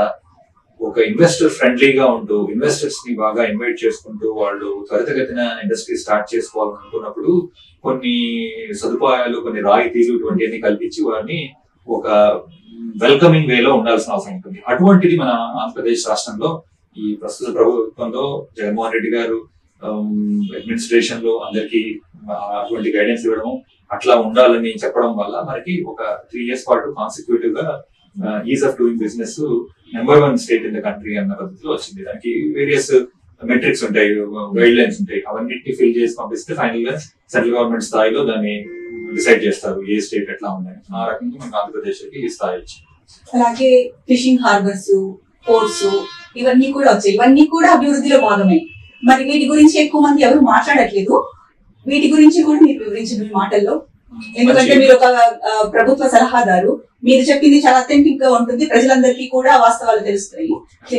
ఒక ఇన్వెస్టర్ ఫ్రెండ్లీగా ఉంటూ ఇన్వెస్టర్స్ ని బాగా ఇన్వైట్ చేసుకుంటూ వాళ్ళు త్వరితగతిన ఇండస్ట్రీ స్టార్ట్ చేసుకోవాలని అనుకున్నప్పుడు కొన్ని సదుపాయాలు కొన్ని రాయితీలు ఇటువంటివన్నీ కల్పించి వారిని ఒక వెల్కమింగ్ వేలో ఉండాల్సిన అవసరం ఉంటుంది అటువంటిది మన ఆంధ్రప్రదేశ్ రాష్ట్రంలో ఈ ప్రస్తుత ప్రభుత్వంలో జగన్మోహన్ రెడ్డి గారు అడ్మినిస్ట్రేషన్ లో అందరికి అటువంటి గైడెన్స్ ఇవ్వడము అట్లా ఉండాలని చెప్పడం వల్ల మనకి ఒక త్రీ ఇయర్స్ పాటు కాన్సిక్యూటివ్ గా ease of doing business number one state in the country అన్న పద్ధతిలో వచ్చింది దానికి వేరియస్ మెట్రిక్స్ ఉంటాయి గైడ్ లైన్స్ ఉంటాయి అవన్నిటిని ఫిల్ చేసి పంపిస్తే ఫైనల్ గా సెంట్రల్ గవర్నమెంట్ స్థాయిలో దాన్ని డిసైడ్ చేస్తారు ఏ స్టేట్ ఎట్లా ఉందని ఆ రకంగా మనకి ఆంధ్రప్రదేశ్ కి ఈ స్థాయి వచ్చింది అలాగే ఫిషింగ్ హార్బర్స్ పోర్ట్స్ ఇవన్నీ కూడా వచ్చాయి ఇవన్నీ కూడా అభివృద్ధిలో భాగమే మరి వీటి గురించి ఎక్కువ మంది ఎవరు మాట్లాడట్లేదు వీటి గురించి కూడా మీరు వివరించిన మీ మాటల్లో ఎందుకంటే మంచి- మీరు ఒక ఆ, ప్రభుత్వ సలహాదారు మీరు చెప్పింది చాలా అథెంటిక్ గా ఉంటుంది ప్రజలందరికీ కూడా వాస్తవాలు తెలుస్తాయి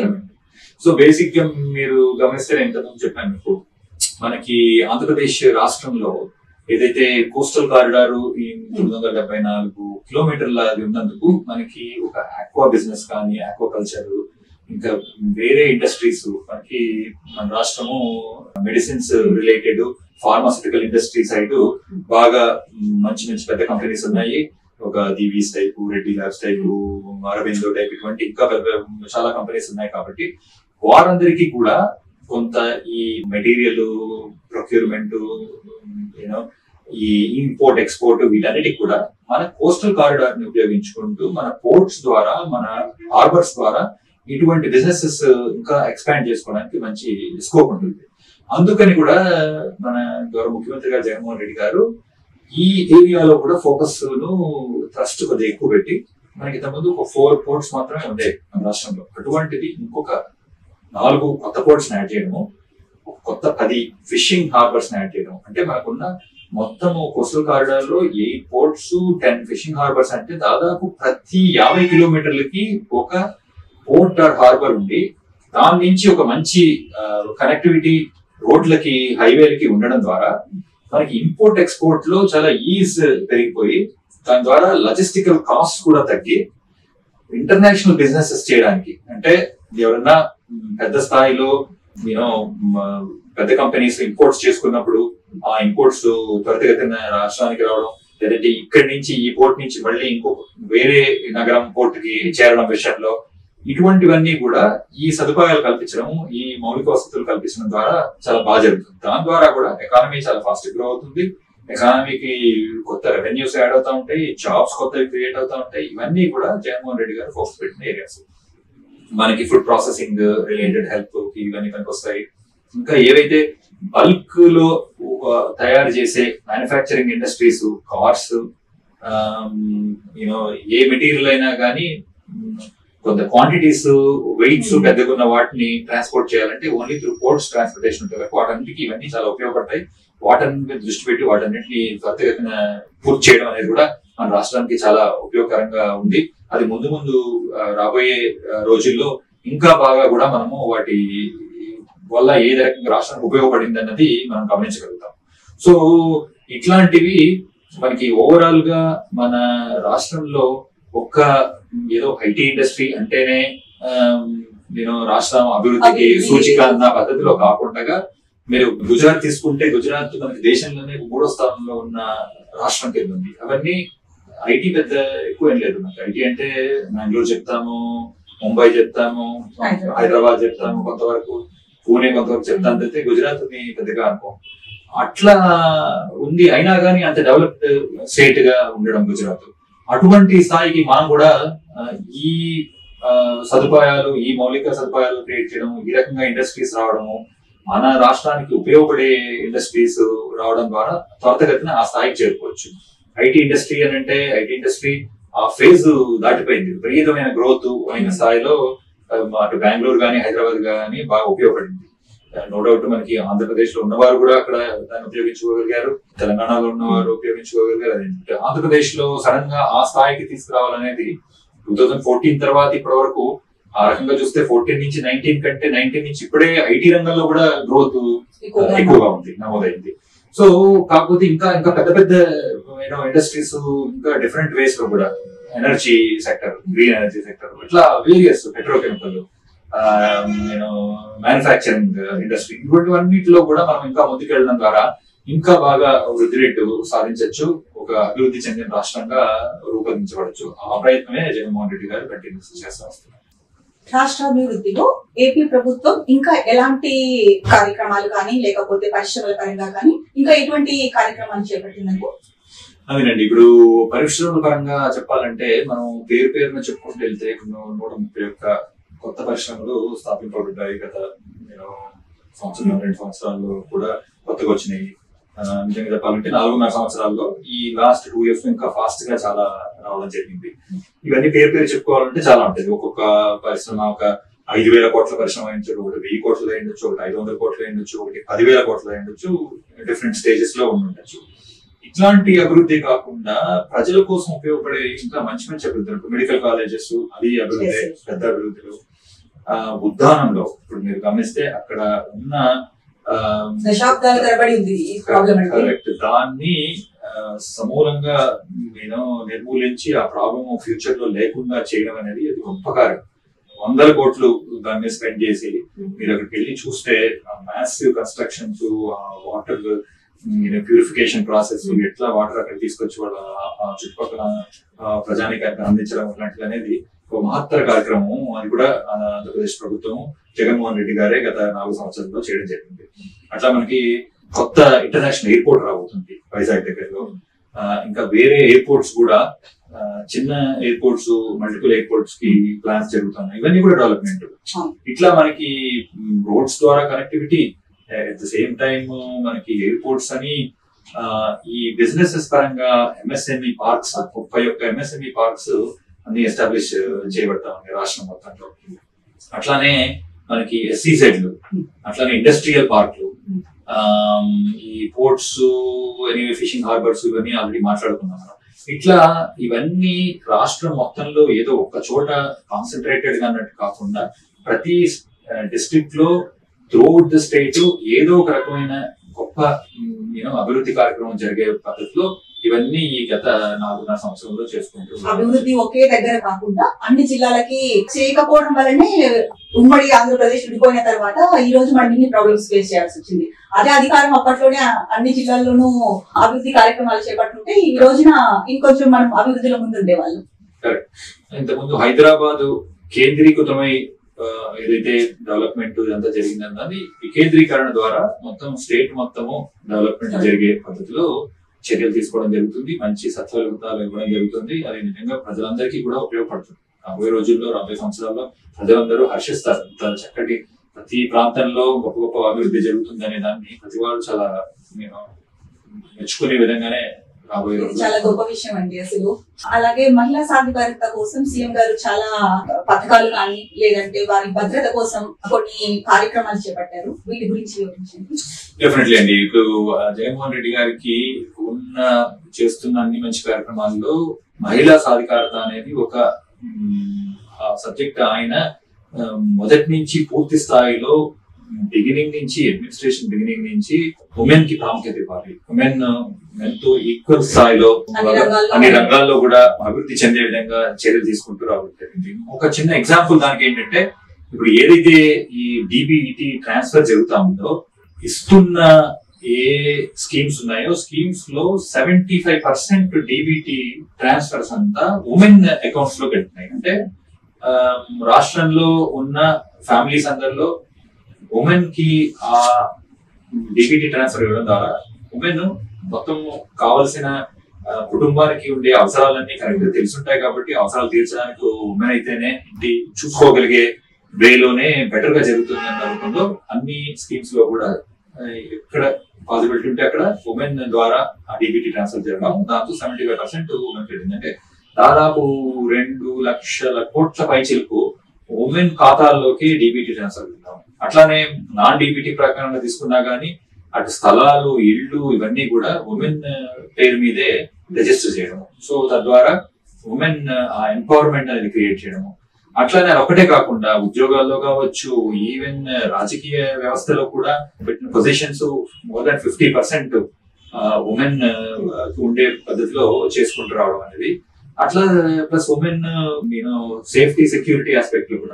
సో బేసిక్ గా మీరు గమనిస్తే నేను ఇంతకుముందు చెప్పాను మీకు మనకి ఆంధ్రప్రదేశ్ రాష్ట్రంలో ఏదైతే కోస్టల్ కారిడార్ ఈ తొమ్మిది వందల డెబ్బై నాలుగు కిలోమీటర్ల అది ఉన్నందుకు మనకి ఒక ఆక్వా బిజినెస్ కానీ ఆక్వా కల్చర్ ఇంకా వేరే ఇండస్ట్రీస్ మనకి మన రాష్ట్రము medicines related pharmaceutical industry side బాగా మంచి మంచి పెద్ద కంపెనీస్ ఉన్నాయి ఒక Divi's type Reddy labs type Aurobindo type ఇటువంటి ఇంకా పెద్ద చాలా కంపెనీస్ ఉన్నాయి కాబట్టి వారందరికీ కూడా కొంత ఈ మెటీరియల్ ప్రొక్యూర్మెంట్ యూనో ఈ ఇంపోర్ట్ ఎక్స్పోర్ట్ వీటన్నిటికి కూడా మన కోస్టల్ కారిడార్ ని ఉపయోగించుకుంటూ మన పోర్ట్స్ ద్వారా మన హార్బర్స్ ద్వారా ఇటువంటి బిజినెసెస్ ఇంకా ఎక్స్పాండ్ చేసుకోవడానికి మంచి స్కోప్ ఉంటుంది అందుకని కూడా మన గౌరవ ముఖ్యమంత్రి గారు జగన్మోహన్ రెడ్డి గారు ఈ ఏరియాలో కూడా ఫోకస్ ను ట్రస్ట్ కొద్దిగా ఎక్కువ పెట్టి మనకి ఇంతకుముందు ఒక ఫోర్ పోర్ట్స్ మాత్రమే ఉండేవి మన రాష్ట్రంలో అటువంటిది ఇంకొక నాలుగు కొత్త పోర్ట్స్ యాడ్ చేయడము ఒక కొత్త పది ఫిషింగ్ హార్బర్స్ యాడ్ చేయడం అంటే మనకున్న మొత్తము కోస్టల్ కారిడార్ లో eight ports ten fishing harbours అంటే దాదాపు ప్రతి యాభై కిలోమీటర్లకి ఒక పోర్ట్ ఆర్ హార్బర్ ఉండి దాని నుంచి ఒక మంచి కనెక్టివిటీ రోడ్లకి హైవేలకి ఉండడం ద్వారా మనకి ఇంపోర్ట్ ఎక్స్పోర్ట్ లో చాలా ఈజ్ పెరిగిపోయి దాని ద్వారా లాజిస్టికల్ కాస్ట్ కూడా తగ్గి ఇంటర్నేషనల్ బిజినెసెస్ చేయడానికి అంటే ఎవరన్నా మ్, పెద్ద స్థాయిలో యూనో పెద్ద కంపెనీస్ ఇంపోర్ట్స్ చేసుకున్నప్పుడు ఆ ఇంపోర్ట్స్ త్వరితగతిన రాష్ట్రానికి రావడం లేదంటే ఇక్కడి నుంచి ఈ పోర్ట్ నుంచి మళ్ళీ ఇంకో వేరే నగరం పోర్ట్ కి చేరడం విషయంలో ఇటువంటివన్నీ కూడా ఈ సదుపాయాలు కల్పించడం ఈ మౌలిక వసతులు కల్పించడం ద్వారా చాలా బాగా జరుగుతుంది దాని ద్వారా కూడా ఎకానమీ చాలా ఫాస్ట్ గ్రో అవుతుంది ఎకానమీకి కొత్త రెవెన్యూస్ యాడ్ అవుతా ఉంటాయి జాబ్స్ కొత్తవి క్రియేట్ అవుతా ఉంటాయి ఇవన్నీ కూడా జగన్మోహన్ రెడ్డి గారు ఫోకస్ పెట్టిన ఏరియాస్ మనకి ఫుడ్ ప్రాసెసింగ్ రిలేటెడ్ హెల్ప్ ఇవన్నీ పనికి వస్తాయి ఇంకా ఏవైతే బల్క్ లో ఆ, తయారు చేసే మ్యానుఫ్యాక్చరింగ్ ఇండస్ట్రీస్ కార్స్ యూనో ఏ మెటీరియల్ అయినా కానీ కొంత క్వాంటిటీస్ వెయిట్స్ Hmm. పెద్దగా ఉన్న వాటిని ట్రాన్స్పోర్ట్ చేయాలంటే ఓన్లీ త్రూ పోర్ట్స్ ట్రాన్స్పోర్టేషన్ ఉంటుంది కాబట్టి వాటన్నిటికీ ఇవన్నీ చాలా ఉపయోగపడతాయి వాటన్ని మీద దృష్టి పెట్టి వాటన్నిటిని త్వరితగతిన పూర్తి చేయడం అనేది కూడా మన రాష్ట్రానికి చాలా ఉపయోగకరంగా ఉంది అది ముందు ముందు ఆ, రాబోయే ఆ, రోజుల్లో ఇంకా బాగా కూడా మనము వాటి వల్ల ఏ రకంగా రాష్ట్రానికి ఉపయోగపడింది అన్నది మనం గమనించగలుగుతాం సో ఇట్లాంటివి మనకి ఓవరాల్ గా మన రాష్ట్రంలో ఒక్క ఏదో ఐటీ ఇండస్ట్రీ అంటేనే నేను రాష్ట్రం అభివృద్ధికి అభివృద్ధి. సూచిక అన్న పద్ధతిలో కాకుండా మీరు గుజరాత్ తీసుకుంటే గుజరాత్ మనకి దేశంలోనే మూడో స్థానంలో ఉన్న రాష్ట్రం కింద ఉంది అవన్నీ ఐటీ పెద్ద ఎక్కువ ఏం లేదు మనకి ఐటీ అంటే బెంగళూరు చెప్తాము ముంబై చెప్తాము హైదరాబాద్. హైదరాబాద్ చెప్తాము కొంతవరకు పూణే కొంతవరకు చెప్తాను అయితే గుజరాత్ ని పెద్దగా అనుకో అట్లా ఉంది అయినా కానీ అంత డెవలప్డ్ స్టేట్ గా ఉండడం గుజరాత్ అటువంటి స్థాయికి మనం కూడా ఆ, ఈ ఆ, సదుపాయాలు ఈ మౌలిక సదుపాయాలు క్రియేట్ చేయడం ఈ రకంగా ఇండస్ట్రీస్ రావడము మన రాష్ట్రానికి ఉపయోగపడే ఇండస్ట్రీస్ రావడం ద్వారా త్వరితగతిన ఆ స్థాయికి చేరుకోవచ్చు ఐటీ ఇండస్ట్రీ అని అంటే ఐటీ ఇండస్ట్రీ ఆ ఫేజ్ దాటిపోయింది విపరీతమైన గ్రోత్ అయిన స్థాయిలో ఆ, అటు బెంగళూరు కానీ హైదరాబాద్ కానీ బాగా ఉపయోగపడింది నో డౌట్ మనకి ఆంధ్రప్రదేశ్ లో ఉన్నవారు కూడా అక్కడ దాన్ని ఉపయోగించుకోగలిగారు తెలంగాణలో ఉన్నవారు ఉపయోగించుకోగలిగారు అదేంటంటే ఆంధ్రప్రదేశ్ లో సడన్ గా ఆ స్థాయికి తీసుకురావాలనేది టూ థౌజండ్ ఫోర్టీన్ తర్వాత ఇప్పటి వరకు ఆ రకంగా చూస్తే ఫోర్టీన్ నుంచి నైన్టీన్ కంటే నైన్టీన్ నుంచి ఇప్పుడే ఐటీ రంగంలో కూడా గ్రోత్ ఎక్కువగా ఎక్కువగా ఉంది నమోదైంది సో కాకపోతే ఇంకా ఇంకా పెద్ద పెద్ద యూనో ఇండస్ట్రీస్ ఇంకా డిఫరెంట్ వేస్ లో కూడా energy sector green energy sector ఇట్లా వేరియస్ పెట్రోకెమికల్ నేను మ్యానుఫ్యాక్చరింగ్ ఇండస్ట్రీ ఇటువంటివన్నిటిలో కూడా మనం ఇంకా ముందుకెళ్ళడం ద్వారా ఇంకా బాగా వృద్ధి రేటు సాధించవచ్చు ఒక అభివృద్ధి చెందిన రాష్ట్రంగా రూపొందించబడచ్చు ఆ ప్రయత్నమే జగన్మోహన్ రెడ్డి గారు కంటిన్యూస్ చేస్తూ వస్తున్నారు రాష్ట్రాభివృద్ధిలో ఏపీ ప్రభుత్వం ఇంకా ఎలాంటి కార్యక్రమాలు కానీ లేకపోతే పరిశ్రమల పరంగా కానీ ఇంకా ఎటువంటి కార్యక్రమాలు చేపట్టిందండి అదేనండి ఇప్పుడు పరిశ్రమల పరంగా చెప్పాలంటే మనం పేరు పేరున చెప్పుకుంటూ వెళ్తే నూ- నూట ముప్పై ఒక్క కొత్త పరిశ్రమలు స్థాపింపబడ్డాయి గత you know, సంవత్సరం రెండు సంవత్సరాల్లో కూడా కొత్తగా వచ్చినాయి ఆ, నిజంగా చెప్పాలంటే నాలుగున్నర సంవత్సరాల్లో ఈ లాస్ట్ టూ ఇయర్స్ ఇంకా ఫాస్ట్ గా చాలా రావడం జరిగింది ఇవన్నీ పేరు పేరు చెప్పుకోవాలంటే చాలా ఉంటుంది ఒక్కొక్క పరిశ్రమ ఒక ఐదు వేల కోట్ల పరిశ్రమ అయ్యొచ్చు ఒకటి వెయ్యి కోట్లు అయ్యొచ్చు ఒకటి ఐదు వందల కోట్లు అయ్యొచ్చు ఒకటి పదివేల కోట్లు అయ్యొచ్చు డిఫరెంట్ స్టేజెస్ లో ఉండి ఉండొచ్చు ఇట్లాంటి అభివృద్ధి కాకుండా ప్రజల కోసం ఉపయోగపడే ఇంకా మంచి మంచి అభివృద్ధులు మెడికల్ కాలేజెస్ అది అభివృద్ధి Yes, yes. పెద్ద అభివృద్ధులు ఆ ఉద్దానంలో ఇప్పుడు మీరు గమనిస్తే అక్కడ ఉన్న ఆ, దశాబ్దాల తరబడి ఉంది ఈ ప్రాబ్లం అంటే కరెక్ట్ దాన్ని ఆ, సమూలంగా నేను నిర్మూలించి ఆ ప్రాబ్లం ఫ్యూచర్ లో లేకుండా చేయడం అనేది అది గొప్ప కార్యం వందల కోట్లు దాని మీద స్పెండ్ చేసి మీరు అక్కడికి వెళ్ళి చూస్తే massive constructions water purification process ఎట్లా వాటర్ అక్కడ తీసుకొచ్చి వాళ్ళ ఆ చుట్టుపక్కల ఆ, ప్రజానికానికి అందించడం ఇలాంటివి అనేది ఒక మహత్తర కార్యక్రమం అది కూడా ఆ, ఆంధ్రప్రదేశ్ ప్రభుత్వం జగన్మోహన్ రెడ్డి గారే గత నాలుగు సంవత్సరాల్లో చేయడం జరిగింది అట్లా మనకి కొత్త ఇంటర్నేషనల్ ఎయిర్పోర్ట్ రాబోతుంది వైజాగ్ దగ్గరలో ఆ, ఇంకా వేరే ఎయిర్పోర్ట్స్ కూడా ఆ, చిన్న ఎయిర్పోర్ట్స్ మల్టిపుల్ ఎయిర్పోర్ట్స్ కి ప్లాన్స్ జరుగుతున్నాయి ఇవన్నీ కూడా డెవలప్మెంట్ అవును. ఇట్లా మనకి రోడ్స్ ద్వారా connectivity at the same time మనకి ఎయిర్పోర్ట్స్ అని ఆ, ఈ బిజినెసెస్ పరంగా ఎంఎస్ఎంఈ పార్క్స్ ముప్పై ఒక్క ఎంఎస్ఎంఈ పార్క్స్ అన్ని ఎస్టాబ్లిష్ చేయబడతా ఉన్నాయి రాష్ట్రం మొత్తంలో అట్లానే మనకి ఎస్సీజెడ్లు అట్లానే ఇండస్ట్రియల్ పార్క్లు ఆమ్, ఈ పోర్ట్స్ ఎనీవే ఫిషింగ్ హార్బర్స్ ఇవన్నీ ఆల్రెడీ మాట్లాడుకున్నాం మనం ఇట్లా ఇవన్నీ రాష్ట్రం మొత్తంలో ఏదో ఒక్క చోట కాన్సన్ట్రేటెడ్ గా అన్నట్టు కాకుండా ప్రతి డిస్ట్రిక్ట్ లో త్రూఅవుట్ ద స్టేట్ ఏదో ఒక రకమైన గొప్ప యూనో అభివృద్ధి కార్యక్రమం జరిగే పద్ధతిలో ఇవన్నీ ఈ గత నాలుగున్నర సంవత్సరంలో చేసుకుంటూ ఉన్నాం. అభివృద్ధి ఒకే దగ్గర కాకుండా అన్ని జిల్లాలకి చేయకపోవడం వల్లనే ఉమ్మడి ఆంధ్రప్రదేశ్ విడిపోయిన తర్వాత ఈ రోజు మనం ఇన్ని ప్రాబ్లమ్స్ ఫేస్ చేయాల్సి వచ్చింది అదే అధికారం అప్పట్లోనే అన్ని జిల్లాల్లోనూ అభివృద్ధి కార్యక్రమాలు చేపట్టుంటే ఈ రోజున ఇంకొంచెం మనం అభివృద్ధిలో ముందు ఉండేవాళ్ళం ఇంతకుముందు హైదరాబాద్ కేంద్రీకృతమై ఆ, ఏదైతే డెవలప్మెంట్ ఇదంతా జరిగిందన్నది వికేంద్రీకరణ ద్వారా మొత్తం స్టేట్ మొత్తము డెవలప్మెంట్ జరిగే పద్ధతిలో చర్యలు తీసుకోవడం జరుగుతుంది మంచి సత్ఫలితాలు ఇవ్వడం జరుగుతుంది అది నిజంగా ప్రజలందరికీ కూడా ఉపయోగపడుతుంది రాబోయే రోజుల్లో రాబోయే సంవత్సరాల్లో ప్రజలందరూ హర్షిస్తారు ఇంత చక్కటి ప్రతి ప్రాంతంలో గొప్ప గొప్ప అభివృద్ధి జరుగుతుంది అనే దాన్ని ప్రతి వాళ్ళు చాలా you know, మెచ్చుకునే విధంగానే రాబోయే ఇది రోజుల్లో చాలా గొప్ప విషయం అండి అసలు అలాగే మహిళా సాధికారత కోసం సీఎం గారు చాలా పథకాలు కానీ లేదంటే వారి భద్రత కోసం కొన్ని కార్యక్రమాలు చేపట్టారు వీటి గురించి వివరించండి డెఫినెట్లీ అండి ఇప్పుడు ఆ, జగన్మోహన్ రెడ్డి గారికి ఉన్న చేస్తున్న అన్ని మంచి కార్యక్రమాల్లో మహిళా సాధికారత అనేది ఒక సబ్జెక్ట్ ఆయన ఆ, మొదటి నుంచి పూర్తి స్థాయిలో బిగినింగ్ నుంచి అడ్మినిస్ట్రేషన్ బిగినింగ్ నుంచి ఉమెన్ కి ప్రాముఖ్యత ఇవ్వాలి ఉమెన్ ఉమెన్ తో ఈక్వల్ స్థాయిలో అన్ని రంగాల్లో అన్ని రంగాల్లో కూడా అభివృద్ధి చెందే విధంగా చర్యలు తీసుకుంటూ రావడం జరిగింది ఒక చిన్న ఎగ్జాంపుల్ దానికి ఏంటంటే ఇప్పుడు ఏదైతే ఈ డిబిఈటి ట్రాన్స్ఫర్ జరుగుతా ఉందో ఇస్తున్న ఏ స్కీమ్స్ ఉన్నాయో స్కీమ్స్ లో seventy five percent DBT transfers అంతా ఉమెన్ అకౌంట్స్ లో వెళ్తున్నాయి అంటే ఆ, రాష్ట్రంలో ఉన్న ఫ్యామిలీస్ అందరిలో ఉమెన్ కి ఆ డిబిటి ట్రాన్స్ఫర్ ఇవ్వడం ద్వారా ఉమెన్ మొత్తం కావలసిన ఆ, కుటుంబానికి ఉండే అవసరాలన్నీ కరెక్ట్ గా తెలుసుంటాయి కాబట్టి అవసరాలు తీర్చడానికి ఉమెన్ అయితేనే ఇంటి చూసుకోగలిగే వేలోనే బెటర్ గా జరుగుతుంది అన్న నమ్మకంలో అన్ని స్కీమ్స్ లో కూడా ఆ, ఎక్కడ పాసిబిలిటీ ఉంటే అక్కడ ఉమెన్ ద్వారా ఆ డిబిటీ ట్రాన్స్ఫర్ జరగడం దాంతో సెవెంటీ ఫైవ్ పర్సెంట్ ఉమెన్ పెట్టింది అంటే దాదాపు రెండు లక్షల కోట్ల పైచిలకు ఉమెన్ ఖాతాల్లోకి డిబిటీ ట్రాన్స్ఫర్ చేద్దాం అట్లానే నాన్ డిబిటీ ప్రకారంగా తీసుకున్నా గానీ అటు స్థలాలు ఇళ్ళు ఇవన్నీ కూడా ఉమెన్ పేరు మీదే రిజిస్టర్ చేయడం సో తద్వారా ఉమెన్ ఆ ఎంపవర్మెంట్ అనేది క్రియేట్ చేయడము అట్లానే అది ఒకటే కాకుండా ఉద్యోగాల్లో కావచ్చు ఈవెన్ రాజకీయ వ్యవస్థలో కూడా పెట్టిన positions more than fifty percent women ఉండే పద్ధతిలో చేసుకుంటూ రావడం అనేది అట్లా ప్లస్ ఉమెన్ నేను సేఫ్టీ సెక్యూరిటీ ఆస్పెక్ట్ లో కూడా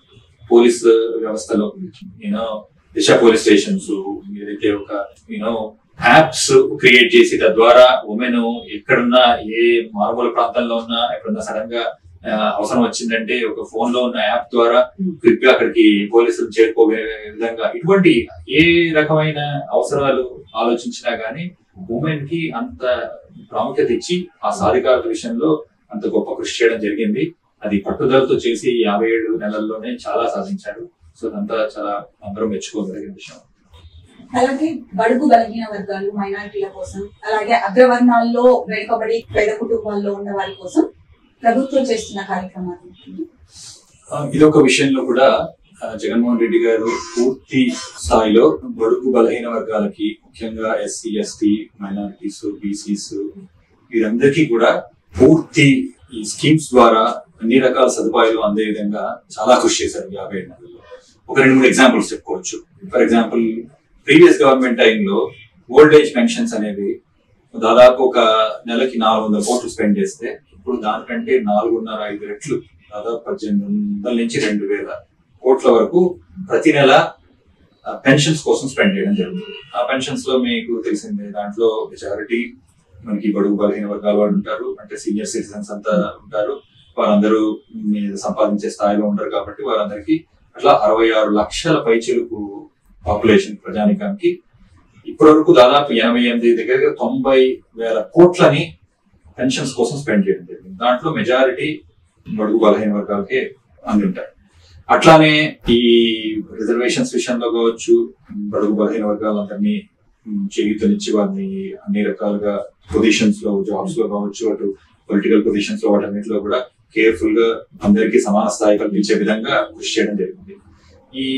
పోలీస్ వ్యవస్థలో నేను దిశ పోలీస్ స్టేషన్స్ ఏదైతే ఒక యూనో యాప్స్ క్రియేట్ చేసి తద్వారా ఉమెన్ ఎక్కడున్నా ఏ మారుమూల ప్రాంతంలో ఉన్నా ఎక్కడున్నా సడన్ గా ఆ, అవసరం వచ్చిందంటే ఒక ఫోన్ లో ఉన్న యాప్ ద్వారా క్విక్ గా అక్కడికి పోలీసులు చేరుకోగే విధంగా ఇటువంటి ఏ రకమైన అవసరాలు ఆలోచించినా గానీ ఉమెన్ కి అంత ప్రాముఖ్యత ఇచ్చి ఆ సాధికారత విషయంలో అంత గొప్ప కృషి చేయడం జరిగింది అది పట్టుదలతో చేసి యాభై ఏడు నెలల్లోనే చాలా సాధించారు సో అదంతా చాలా అందరం మెచ్చుకోగలిగిన విషయం అలాగే బడుగు బలహీన వర్గాలు మైనారిటీల కోసం అలాగే అగ్రవర్ణాల్లో వెనుకబడి పేద కుటుంబాల్లో ఉన్న వారి కోసం ప్రభుత్వం చేస్తున్న కార్యక్రమాలు ఏంటి? ఆ, ఇదొక విషయంలో కూడా ఆ, జగన్మోహన్ రెడ్డి గారు పూర్తి స్థాయిలో బడుగు బలహీన వర్గాలకి ముఖ్యంగా ఎస్సీ ఎస్టీ మైనారిటీస్ బీసీస్ వీరందరికీ కూడా పూర్తి ఈ స్కీమ్స్ ద్వారా అన్ని రకాల సదుపాయాలు అందే విధంగా చాలా కృషి చేశారు యాభై ఏడు నెలల్లో ఒక రెండు మూడు ఎగ్జాంపుల్స్ చెప్పుకోవచ్చు ఫర్ ఎగ్జాంపుల్ ప్రీవియస్ గవర్నమెంట్ టైంలో ఓల్డ్ ఏజ్ పెన్షన్స్ అనేవి దాదాపు ఒక నెలకి నాలుగు వందల కోట్లు స్పెండ్ చేస్తే ఇప్పుడు దానికంటే నాలుగున్నర ఐదు రెట్లు దాదాపు పద్దెనిమిది వందల నుంచి రెండు వేల కోట్ల వరకు ప్రతి నెల పెన్షన్స్ కోసం స్పెండ్ చేయడం జరుగుతుంది ఆ పెన్షన్స్ లో మీకు తెలిసిందే దాంట్లో మెజారిటీ మనకి బడుగు బలహీన వర్గాల వాళ్ళు ఉంటారు అంటే సీనియర్ సిటిజన్స్ అంతా ఉంటారు వారందరూ మీద సంపాదించే స్థాయిలో ఉంటారు కాబట్టి వారందరికీ అట్లా అరవై ఆరు లక్షల పైచిలుకు పాపులేషన్ ప్రజానికానికి ఇప్పటి వరకు దాదాపు ఎనభై ఎనిమిది దగ్గర తొంభై వేల కోట్లని పెన్షన్స్ కోసం స్పెండ్ చేయడం జరిగింది దాంట్లో మెజారిటీ బడుగు బలహీన వర్గాలకే అందుంటాయి అట్లానే ఈ రిజర్వేషన్స్ విషయంలో కావచ్చు బడుగు బలహీన వర్గాలందరినీ ఉమ్, చేయూతనిచ్చి వారిని అన్ని రకాలుగా పొజిషన్స్ లో జాబ్స్ లో కావచ్చు అటు పొలిటికల్ పొజిషన్స్ లో వాటన్నిటిలో కూడా కేర్ఫుల్ గా అందరికీ సమాన స్థాయి కల్పించే విధంగా కృషి చేయడం జరిగింది ఈ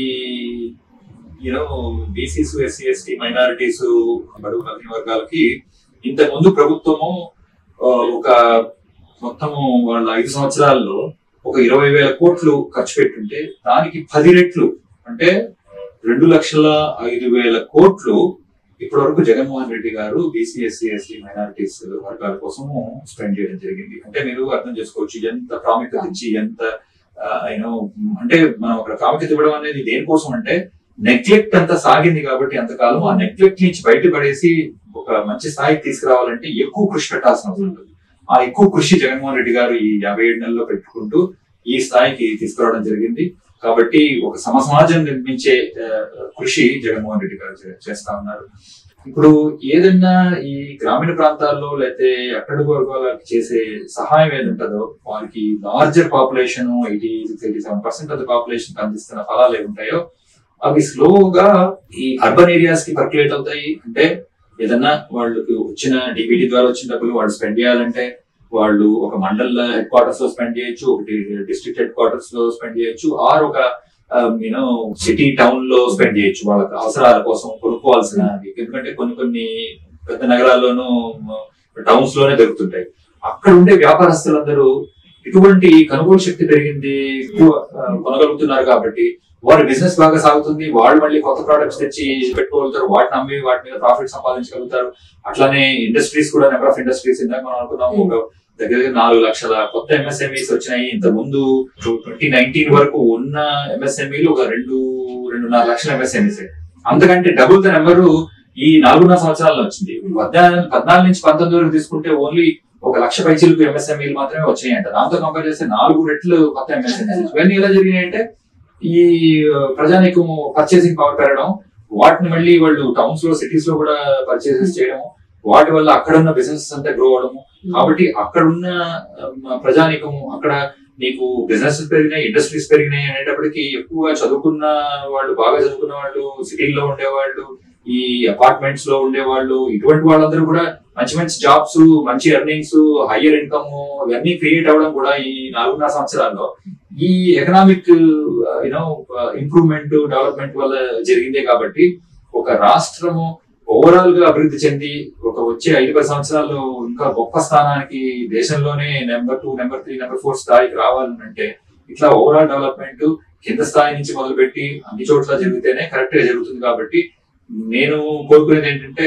you know BCs SC ST minorities బడుగు బలహీన వర్గాలకి ఇంతకు ముందు ప్రభుత్వము ఆ, ఒక మొత్తము వాళ్ళ ఐదు సంవత్సరాల్లో ఒక ఇరవై వేల కోట్లు ఖర్చు పెట్టుంటే దానికి పది రెట్లు అంటే రెండు లక్షల ఐదు వేల కోట్లు ఇప్పటి వరకు జగన్మోహన్ రెడ్డి గారు బీసీ ఎస్సీ ఎస్టీ మైనారిటీస్ వర్గాల కోసము స్పెండ్ చేయడం జరిగింది అంటే మీరు అర్థం చేసుకోవచ్చు ఎంత ప్రాముఖ్యత ఇచ్చి ఎంత యూనో అంటే మనం అక్కడ ప్రాముఖ్యత ఇవ్వడం అనేది దేనికోసం అంటే నెగ్లెక్ట్ అంత సాగింది కాబట్టి అంతకాలం ఆ నెగ్లెక్ట్ నుంచి బయటపడేసి ఒక మంచి స్థాయికి తీసుకురావాలంటే ఎక్కువ కృషి పెట్టాల్సిన అవసరం ఉంటుంది ఆ ఎక్కువ కృషి జగన్మోహన్ రెడ్డి గారు ఈ యాభై ఏడు నెలల్లో పెట్టుకుంటూ ఈ స్థాయికి తీసుకురావడం జరిగింది కాబట్టి ఒక సమ సమాజం నిర్మించే ఆ, కృషి జగన్మోహన్ రెడ్డి గారు చే- చేస్తా ఉన్నారు ఇప్పుడు ఏదైనా ఈ గ్రామీణ ప్రాంతాల్లో లేకపోతే అట్టడుగు వర్గాలకు చేసే సహాయం ఏదుంటుందో వారికి larger population eighty six eighty seven percent of the population అందిస్తున్న ఫలాలు ఏవి ఉంటాయో అవి స్లోగా ఈ అర్బన్ ఏరియాస్ కి పర్క్యులేట్ అవుతాయి అంటే ఏదన్నా వాళ్ళకి వచ్చిన డిబిటీ ద్వారా వచ్చిన డబ్బులు వాళ్ళు స్పెండ్ చేయాలంటే వాళ్ళు ఒక మండల్ హెడ్ క్వార్టర్స్ లో స్పెండ్ చేయొచ్చు ఒకటి డిస్ట్రిక్ట్ హెడ్ క్వార్టర్స్ లో స్పెండ్ చేయొచ్చు ఆర్ ఒక యూనో సిటీ టౌన్ లో స్పెండ్ చేయొచ్చు వాళ్ళకి అవసరాల కోసం కొనుక్కోవాల్సిన ఎందుకంటే కొన్ని కొన్ని పెద్ద నగరాల్లోనూ టౌన్స్ లోనే దొరుకుతుంటాయి అక్కడ ఉండే వ్యాపారస్తులందరూ ఇటువంటి కొనుగోలు శక్తి పెరిగింది ఎక్కువ ఆ, కొనగలుగుతున్నారు కాబట్టి వారి బిజినెస్ బాగా సాగుతుంది వాళ్ళు మళ్ళీ కొత్త ప్రోడక్ట్స్ తెచ్చి పెట్టుకోగలుగుతారు వాటిని అమ్మి వాటి మీద ప్రాఫిట్ సంపాదించగలుగుతారు అట్లానే ఇండస్ట్రీస్ కూడా నెంబర్ ఆఫ్ ఇండస్ట్రీస్ ఇందాక మనం అనుకున్నాము ఒక దగ్గర దగ్గర నాలుగు లక్షల కొత్త ఎంఎస్ఎంఈస్ వచ్చినాయి ఇంత ముందు ట్వంటీ నైన్టీన్ వరకు ఉన్న ఎంఎస్ఎంఈలు ఒక రెండు రెండున్నర లక్షల ఎంఎస్ఎంఈస్ అంతకంటే డబుల్ ద నెంబర్ ఈ నాలుగున్నర సంవత్సరాల్లో వచ్చింది పద్నాలుగు పద్నాలుగు నుంచి పంతొమ్మిది వరకు తీసుకుంటే ఓన్లీ ఒక లక్ష పైచీలకు ఎంఎస్ఎంఈలు మాత్రమే వచ్చినాయంట దాంతో కంపేర్ చేస్తే నాలుగు రెట్లు కొత్త ఎంఎస్ఎంఈ ఇవన్నీ ఎలా జరిగినాయంటే ఈ ప్రజానికం పర్చేసింగ్ పవర్ పెరగడం వాటిని మళ్ళీ వాళ్ళు టౌన్స్ లో సిటీస్ లో కూడా పర్చేసెస్ చేయడం వాటి వల్ల అక్కడ ఉన్న బిజినెస్ అంతా గ్రో అవడము కాబట్టి అక్కడ ఉన్న ప్రజానికం అక్కడ నీకు బిజినెస్ పెరిగినాయి ఇండస్ట్రీస్ పెరిగినాయి అనేటప్పటికి ఎక్కువ చదువుకున్న వాళ్ళు బాగా చదువుకున్న వాళ్ళు సిటీల్లో ఉండేవాళ్ళు ఈ అపార్ట్మెంట్స్ లో ఉండేవాళ్ళు ఇటువంటి వాళ్ళందరూ కూడా మంచి మంచి జాబ్స్ మంచి ఎర్నింగ్స్ హయ్యర్ ఇన్కమ్ ఇవన్నీ క్రియేట్ అవ్వడం కూడా ఈ నాలుగున్నర సంవత్సరాల్లో ఈ ఎకనామిక్ యూనో ఇంప్రూవ్మెంట్ డెవలప్మెంట్ వల్ల జరిగిందే కాబట్టి ఒక రాష్ట్రము ఓవరాల్ గా అభివృద్ధి చెంది ఒక వచ్చే ఐదు పది సంవత్సరాల్లో ఇంకా గొప్ప స్థానానికి దేశంలోనే number two number three number four స్థాయికి రావాలంటే ఇట్లా ఓవరాల్ డెవలప్మెంట్ కింద స్థాయి నుంచి మొదలుపెట్టి అన్ని చోట్ల జరిగితేనే కరెక్ట్ గా జరుగుతుంది కాబట్టి నేను కోరుకునేది ఏంటంటే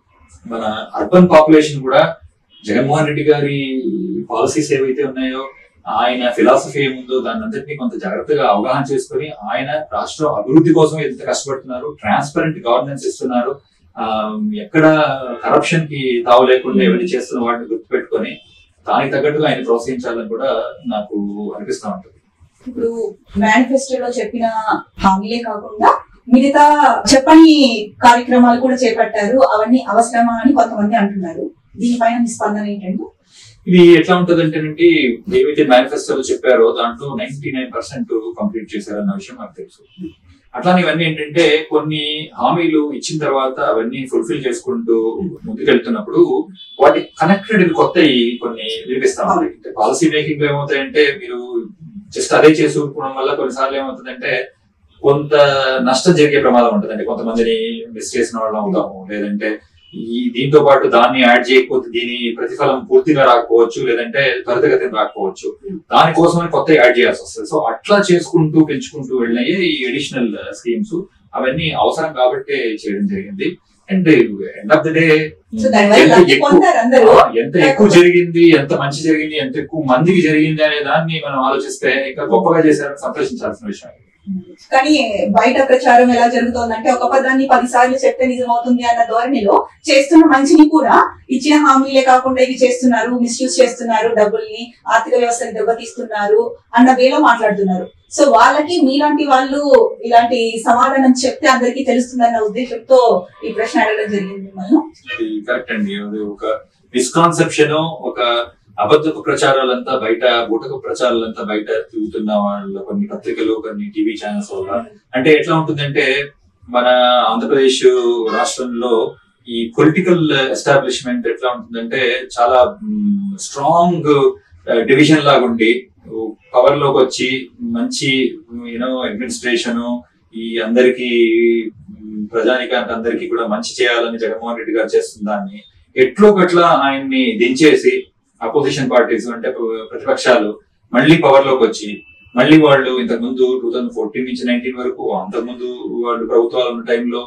మన అర్బన్ పాపులేషన్ కూడా జగన్మోహన్ రెడ్డి గారి పాలసీస్ ఏవైతే ఉన్నాయో ఆయన ఫిలాసఫీ ఏముందో దాన్ని అంతటినీ కొంత జాగ్రత్తగా అవగాహన చేసుకొని ఆయన రాష్ట్రం అభివృద్ధి కోసం ఎంత కష్టపడుతున్నారు ట్రాన్స్పరెంట్ గవర్నెన్స్ ఇస్తున్నారు ఆ, ఎక్కడ కరప్షన్ కి తావు లేకుండా ఇవన్నీ చేస్తున్న వాటిని గుర్తుపెట్టుకొని దానికి తగ్గట్టుగా ఆయన ప్రోత్సహించాలని కూడా నాకు అనిపిస్తా ఉంటుంది ఇప్పుడు మేనిఫెస్టోలో చెప్పిన హామీలే కాకుండా మిగతా చెప్పని కార్యక్రమాలు కూడా చేపట్టారు అవన్నీ అవసరమా అని కొంతమంది అంటున్నారు దీనిపైన మీ స్పందన ఏంటంటే ఇది ఎట్లా ఉంటదంటేనండి ఏవైతే మేనిఫెస్టోలో చెప్పారో దాంట్లో నైన్టీ నైన్ పర్సెంట్ కంప్లీట్ చేశారన్న విషయం నాకు తెలుసు అట్లానే ఇవన్నీ ఏంటంటే కొన్ని హామీలు ఇచ్చిన తర్వాత అవన్నీ ఫుల్ఫిల్ చేసుకుంటూ ముందుకెళ్తున్నప్పుడు వాటి కనెక్టెడ్ కొత్త కొన్ని వినిపిస్తా ఉంటాయి అంటే పాలసీ మేకింగ్ లో ఏమవుతాయంటే మీరు జస్ట్ అదే చేసి ఊరుకోవడం వల్ల కొన్నిసార్లు ఏమవుతుందంటే కొంత నష్టం జరిగే ప్రమాదం ఉంటుంది అంటే కొంతమందిని మిస్ చేసిన వాళ్ళం అవుతాము లేదంటే ఈ దీంతో పాటు దాన్ని యాడ్ చేయకపోతే దీని ప్రతిఫలం పూర్తిగా రాకపోవచ్చు లేదంటే త్వరితగతిని రాకపోవచ్చు దానికోసమని కొత్త యాడ్ చేయాల్సి వస్తుంది సో అట్లా చేసుకుంటూ పెంచుకుంటూ వెళ్ళినాయి ఈ అడిషనల్ స్కీమ్స్ అవన్నీ అవసరం కాబట్టే చేయడం జరిగింది and end of the day so దానివల్ల లబ్ధి పొందారు అందరూ ఎంత ఎక్కువ జరిగింది ఎంత మంచి జరిగింది ఎంత ఎక్కువ మందికి జరిగింది అనే దాన్ని మనం ఆలోచిస్తే ఇంకా గొప్పగా చేశారని సంతోషించాల్సిన విషయం కానీ బయట ప్రచారం ఎలా జరుగుతోందంటే ఒక పదాన్ని పది సార్లు చెప్తే నిజమవుతుంది అన్న ధోరణిలో చేస్తున్న మంచిని కూడా ఇచ్చిన హామీలే కాకుండా ఇవి చేస్తున్నారు మిస్యూజ్ చేస్తున్నారు డబ్బుల్ని ఆర్థిక వ్యవస్థని దెబ్బతీస్తున్నారు అన్న వేలో మాట్లాడుతున్నారు సో వాళ్ళకి మీలాంటి వాళ్ళు ఇలాంటి సమాధానం చెప్తే అందరికీ తెలుస్తుందన్న ఉద్దేశంతో ఈ ప్రశ్న అడగడం జరిగింది మిమ్మల్ని కరెక్ట్ అండి అది ఒక మిస్కాన్సెప్షన్ ఒక అబద్ధపు ప్రచారాలంతా బయట బూటకు ప్రచారాలంతా బయట తిరుగుతున్న వాళ్ళ కొన్ని పత్రికలు కొన్ని టీవీ ఛానల్స్ వల్ల అంటే ఎట్లా ఉంటుందంటే మన ఆంధ్రప్రదేశ్ రాష్ట్రంలో ఈ పొలిటికల్ ఎస్టాబ్లిష్మెంట్ ఎట్లా ఉంటుందంటే చాలా స్ట్రాంగ్ డివిజన్ లాగా ఉండి పవర్ లోకి వచ్చి మంచి యూనో అడ్మినిస్ట్రేషన్ ఈ అందరికి ప్రజానికానికి అందరికీ కూడా మంచి చేయాలని జగన్మోహన్ రెడ్డి గారు చేస్తున్న దాన్ని ఎట్లో గట్లా ఆయన్ని దించేసి అపోజిషన్ పార్టీస్ అంటే ప్రతిపక్షాలు మళ్ళీ పవర్ లోకి వచ్చి మళ్ళీ వాళ్ళు ఇంతకు ముందు టూ థౌసండ్ ఫోర్టీన్ నుంచి నైన్టీన్ వరకు అంతకుముందు వాళ్ళు ప్రభుత్వాలు ఉన్న టైంలో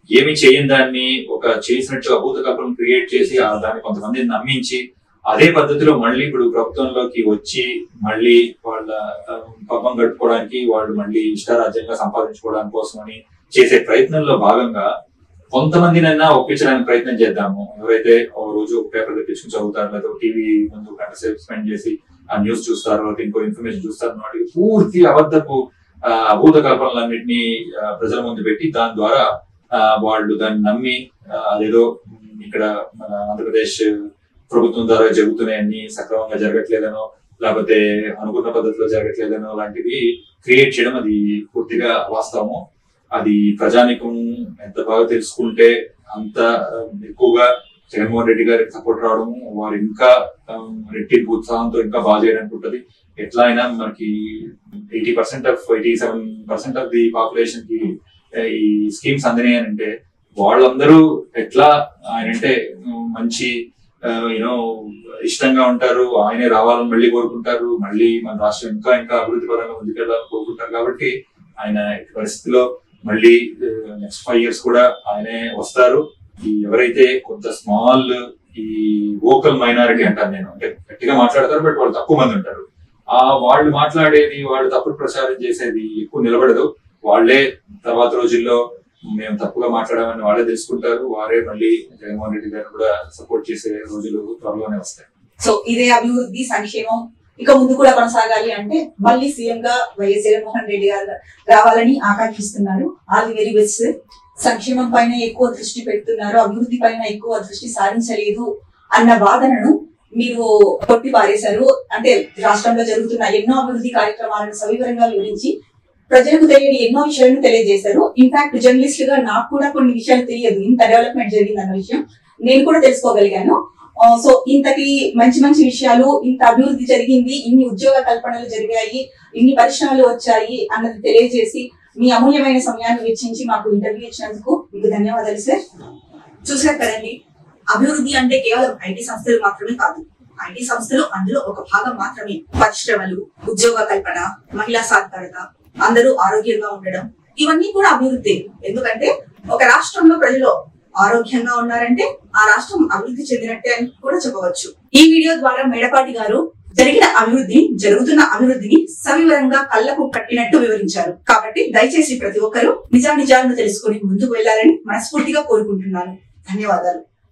ఏమి చేయని దాన్ని ఒక చేసినట్టు అభూత కల్పన క్రియేట్ చేసి ఆ దాన్ని కొంతమంది నమ్మించి అదే పద్ధతిలో మళ్ళీ ఇప్పుడు ప్రభుత్వంలోకి వచ్చి మళ్ళీ వాళ్ళ ఆ, పబ్బం గడుపుకోవడానికి వాళ్ళు మళ్ళీ ఇష్టారాజ్యంగా సంపాదించుకోవడానికి కోసమని చేసే ప్రయత్నంలో భాగంగా కొంతమందినైనా ఒప్పించడానికి ప్రయత్నం చేద్దాము ఎవరైతే ఓ రోజు ఒక పేపర్ తెప్పించుకుని చదువుతారు లేదా టీవీ ముందు గంట సేపు స్పెండ్ చేసి ఆ న్యూస్ చూస్తారు లేదా ఇంకో ఇన్ఫర్మేషన్ చూస్తారు వాటికి పూర్తి అబద్ధపు ఆ, అభూత కల్పనలన్నింటినీ ఆ, ప్రజల ముందు పెట్టి దాని ద్వారా ఆ, వాళ్ళు దాన్ని నమ్మి ఆ, అదేదో ఉమ్, ఇక్కడ మన ఆంధ్రప్రదేశ్ ప్రభుత్వం ద్వారా జరుగుతున్నాయన్ని సక్రమంగా జరగట్లేదనో లేకపోతే అనుకున్న పద్ధతిలో జరగట్లేదనో లాంటివి క్రియేట్ చేయడం అది పూర్తిగా వాస్తవము అది ప్రజానికం ఎంత బాగా తెలుసుకుంటే అంత ఆ, ఎక్కువగా జగన్మోహన్ రెడ్డి గారికి సపోర్ట్ రావడం వారు ఇంకా ఆ, రెట్టింపు ఉత్సాహంతో ఇంకా బాగా చేయడానికి ఉంటుంది ఎట్లా అయినా మనకి eighty percent of eighty seven percent of the population కి ఆ, ఈ స్కీమ్స్ అందినాయి అని అంటే వాళ్ళందరూ ఎట్లా ఆయన అంటే ఉమ్, మంచి యూనో ఇష్టంగా ఉంటారు ఆయనే రావాలని మళ్ళీ కోరుకుంటారు మళ్ళీ మన రాష్ట్రం ఇంకా ఇంకా అభివృద్ధి పరంగా ముందుకెళ్ళాలని కోరుకుంటారు కాబట్టి ఆయన ఎట్టి పరిస్థితిలో మళ్ళీ నెక్స్ట్ ఫైవ్ ఇయర్స్ కూడా ఆయనే వస్తారు ఈ ఎవరైతే కొంత స్మాల్ ఈ వోకల్ మైనారిటీ అంటాను నేను అంటే గట్టిగా మాట్లాడతారు బట్ వాళ్ళు తక్కువ మంది ఉంటారు ఆ వాళ్ళు మాట్లాడేది వాళ్ళు తప్పుడు ప్రచారం చేసేది ఎక్కువ నిలబడదు వాళ్ళే తర్వాత రోజుల్లో మేము తప్పుగా మాట్లాడామని వాళ్ళే తెలుసుకుంటారు వారే మళ్ళీ జగన్మోహన్ రెడ్డి గారిని కూడా సపోర్ట్ చేసే రోజులు త్వరలోనే వస్తాయి సో ఇదే అభివృద్ధి సంక్షేమం ఇక ముందు కూడా కొనసాగాలి అంటే మళ్ళీ సీఎం గా వైఎస్ జగన్మోహన్ రెడ్డి గారు రావాలని ఆకాంక్షిస్తున్నారు ఆల్ ది వెరీ బెస్ట్ సంక్షేమం పైన ఎక్కువ దృష్టి పెడుతున్నారు అభివృద్ధి పైన ఎక్కువ దృష్టి సారించలేదు అన్న వాదనను మీరు కొట్టి పారేశారు అంటే రాష్ట్రంలో జరుగుతున్న ఎన్నో అభివృద్ధి కార్యక్రమాలను సవివరంగా వివరించి ప్రజలకు తెలియని ఎన్నో విషయాలను తెలియజేశారు ఇన్ఫాక్ట్ జర్నలిస్ట్ గా నాకు కూడా కొన్ని విషయాలు తెలియదు ఇంత డెవలప్మెంట్ జరిగింది అన్న విషయం నేను కూడా తెలుసుకోగలిగాను ఆ, సో ఇంతటి మంచి మంచి విషయాలు ఇంత అభివృద్ధి జరిగింది ఇన్ని ఉద్యోగ కల్పనలు జరిగాయి ఇన్ని పరిశ్రమలు వచ్చాయి అన్నది తెలియజేసి మీ అమూల్యమైన సమయాన్ని వెచ్చించి మాకు ఇంటర్వ్యూ ఇచ్చినందుకు మీకు ధన్యవాదాలు సార్ చూసారు కదండి అభివృద్ధి అంటే కేవలం ఐటీ సంస్థలు మాత్రమే కాదు ఐటీ సంస్థలు అందులో ఒక భాగం మాత్రమే పరిశ్రమలు ఉద్యోగ కల్పన మహిళా సాధికారత అందరూ ఆరోగ్యంగా ఉండడం ఇవన్నీ కూడా అభివృద్ధి ఎందుకంటే ఒక రాష్ట్రంలో ప్రజలు ఆరోగ్యంగా ఉన్నారంటే ఆ రాష్ట్రం అభివృద్ధి చెందినట్టే అని కూడా చెప్పవచ్చు ఈ వీడియో ద్వారా మేడపాటి గారు జరిగిన అభివృద్ధిని జరుగుతున్న అభివృద్ధిని సవివరంగా కళ్ళకు కట్టినట్టు వివరించారు కాబట్టి దయచేసి ప్రతి ఒక్కరూ నిజానిజాలను తెలుసుకుని ముందుకు వెళ్లాలని మనస్ఫూర్తిగా కోరుకుంటున్నాను ధన్యవాదాలు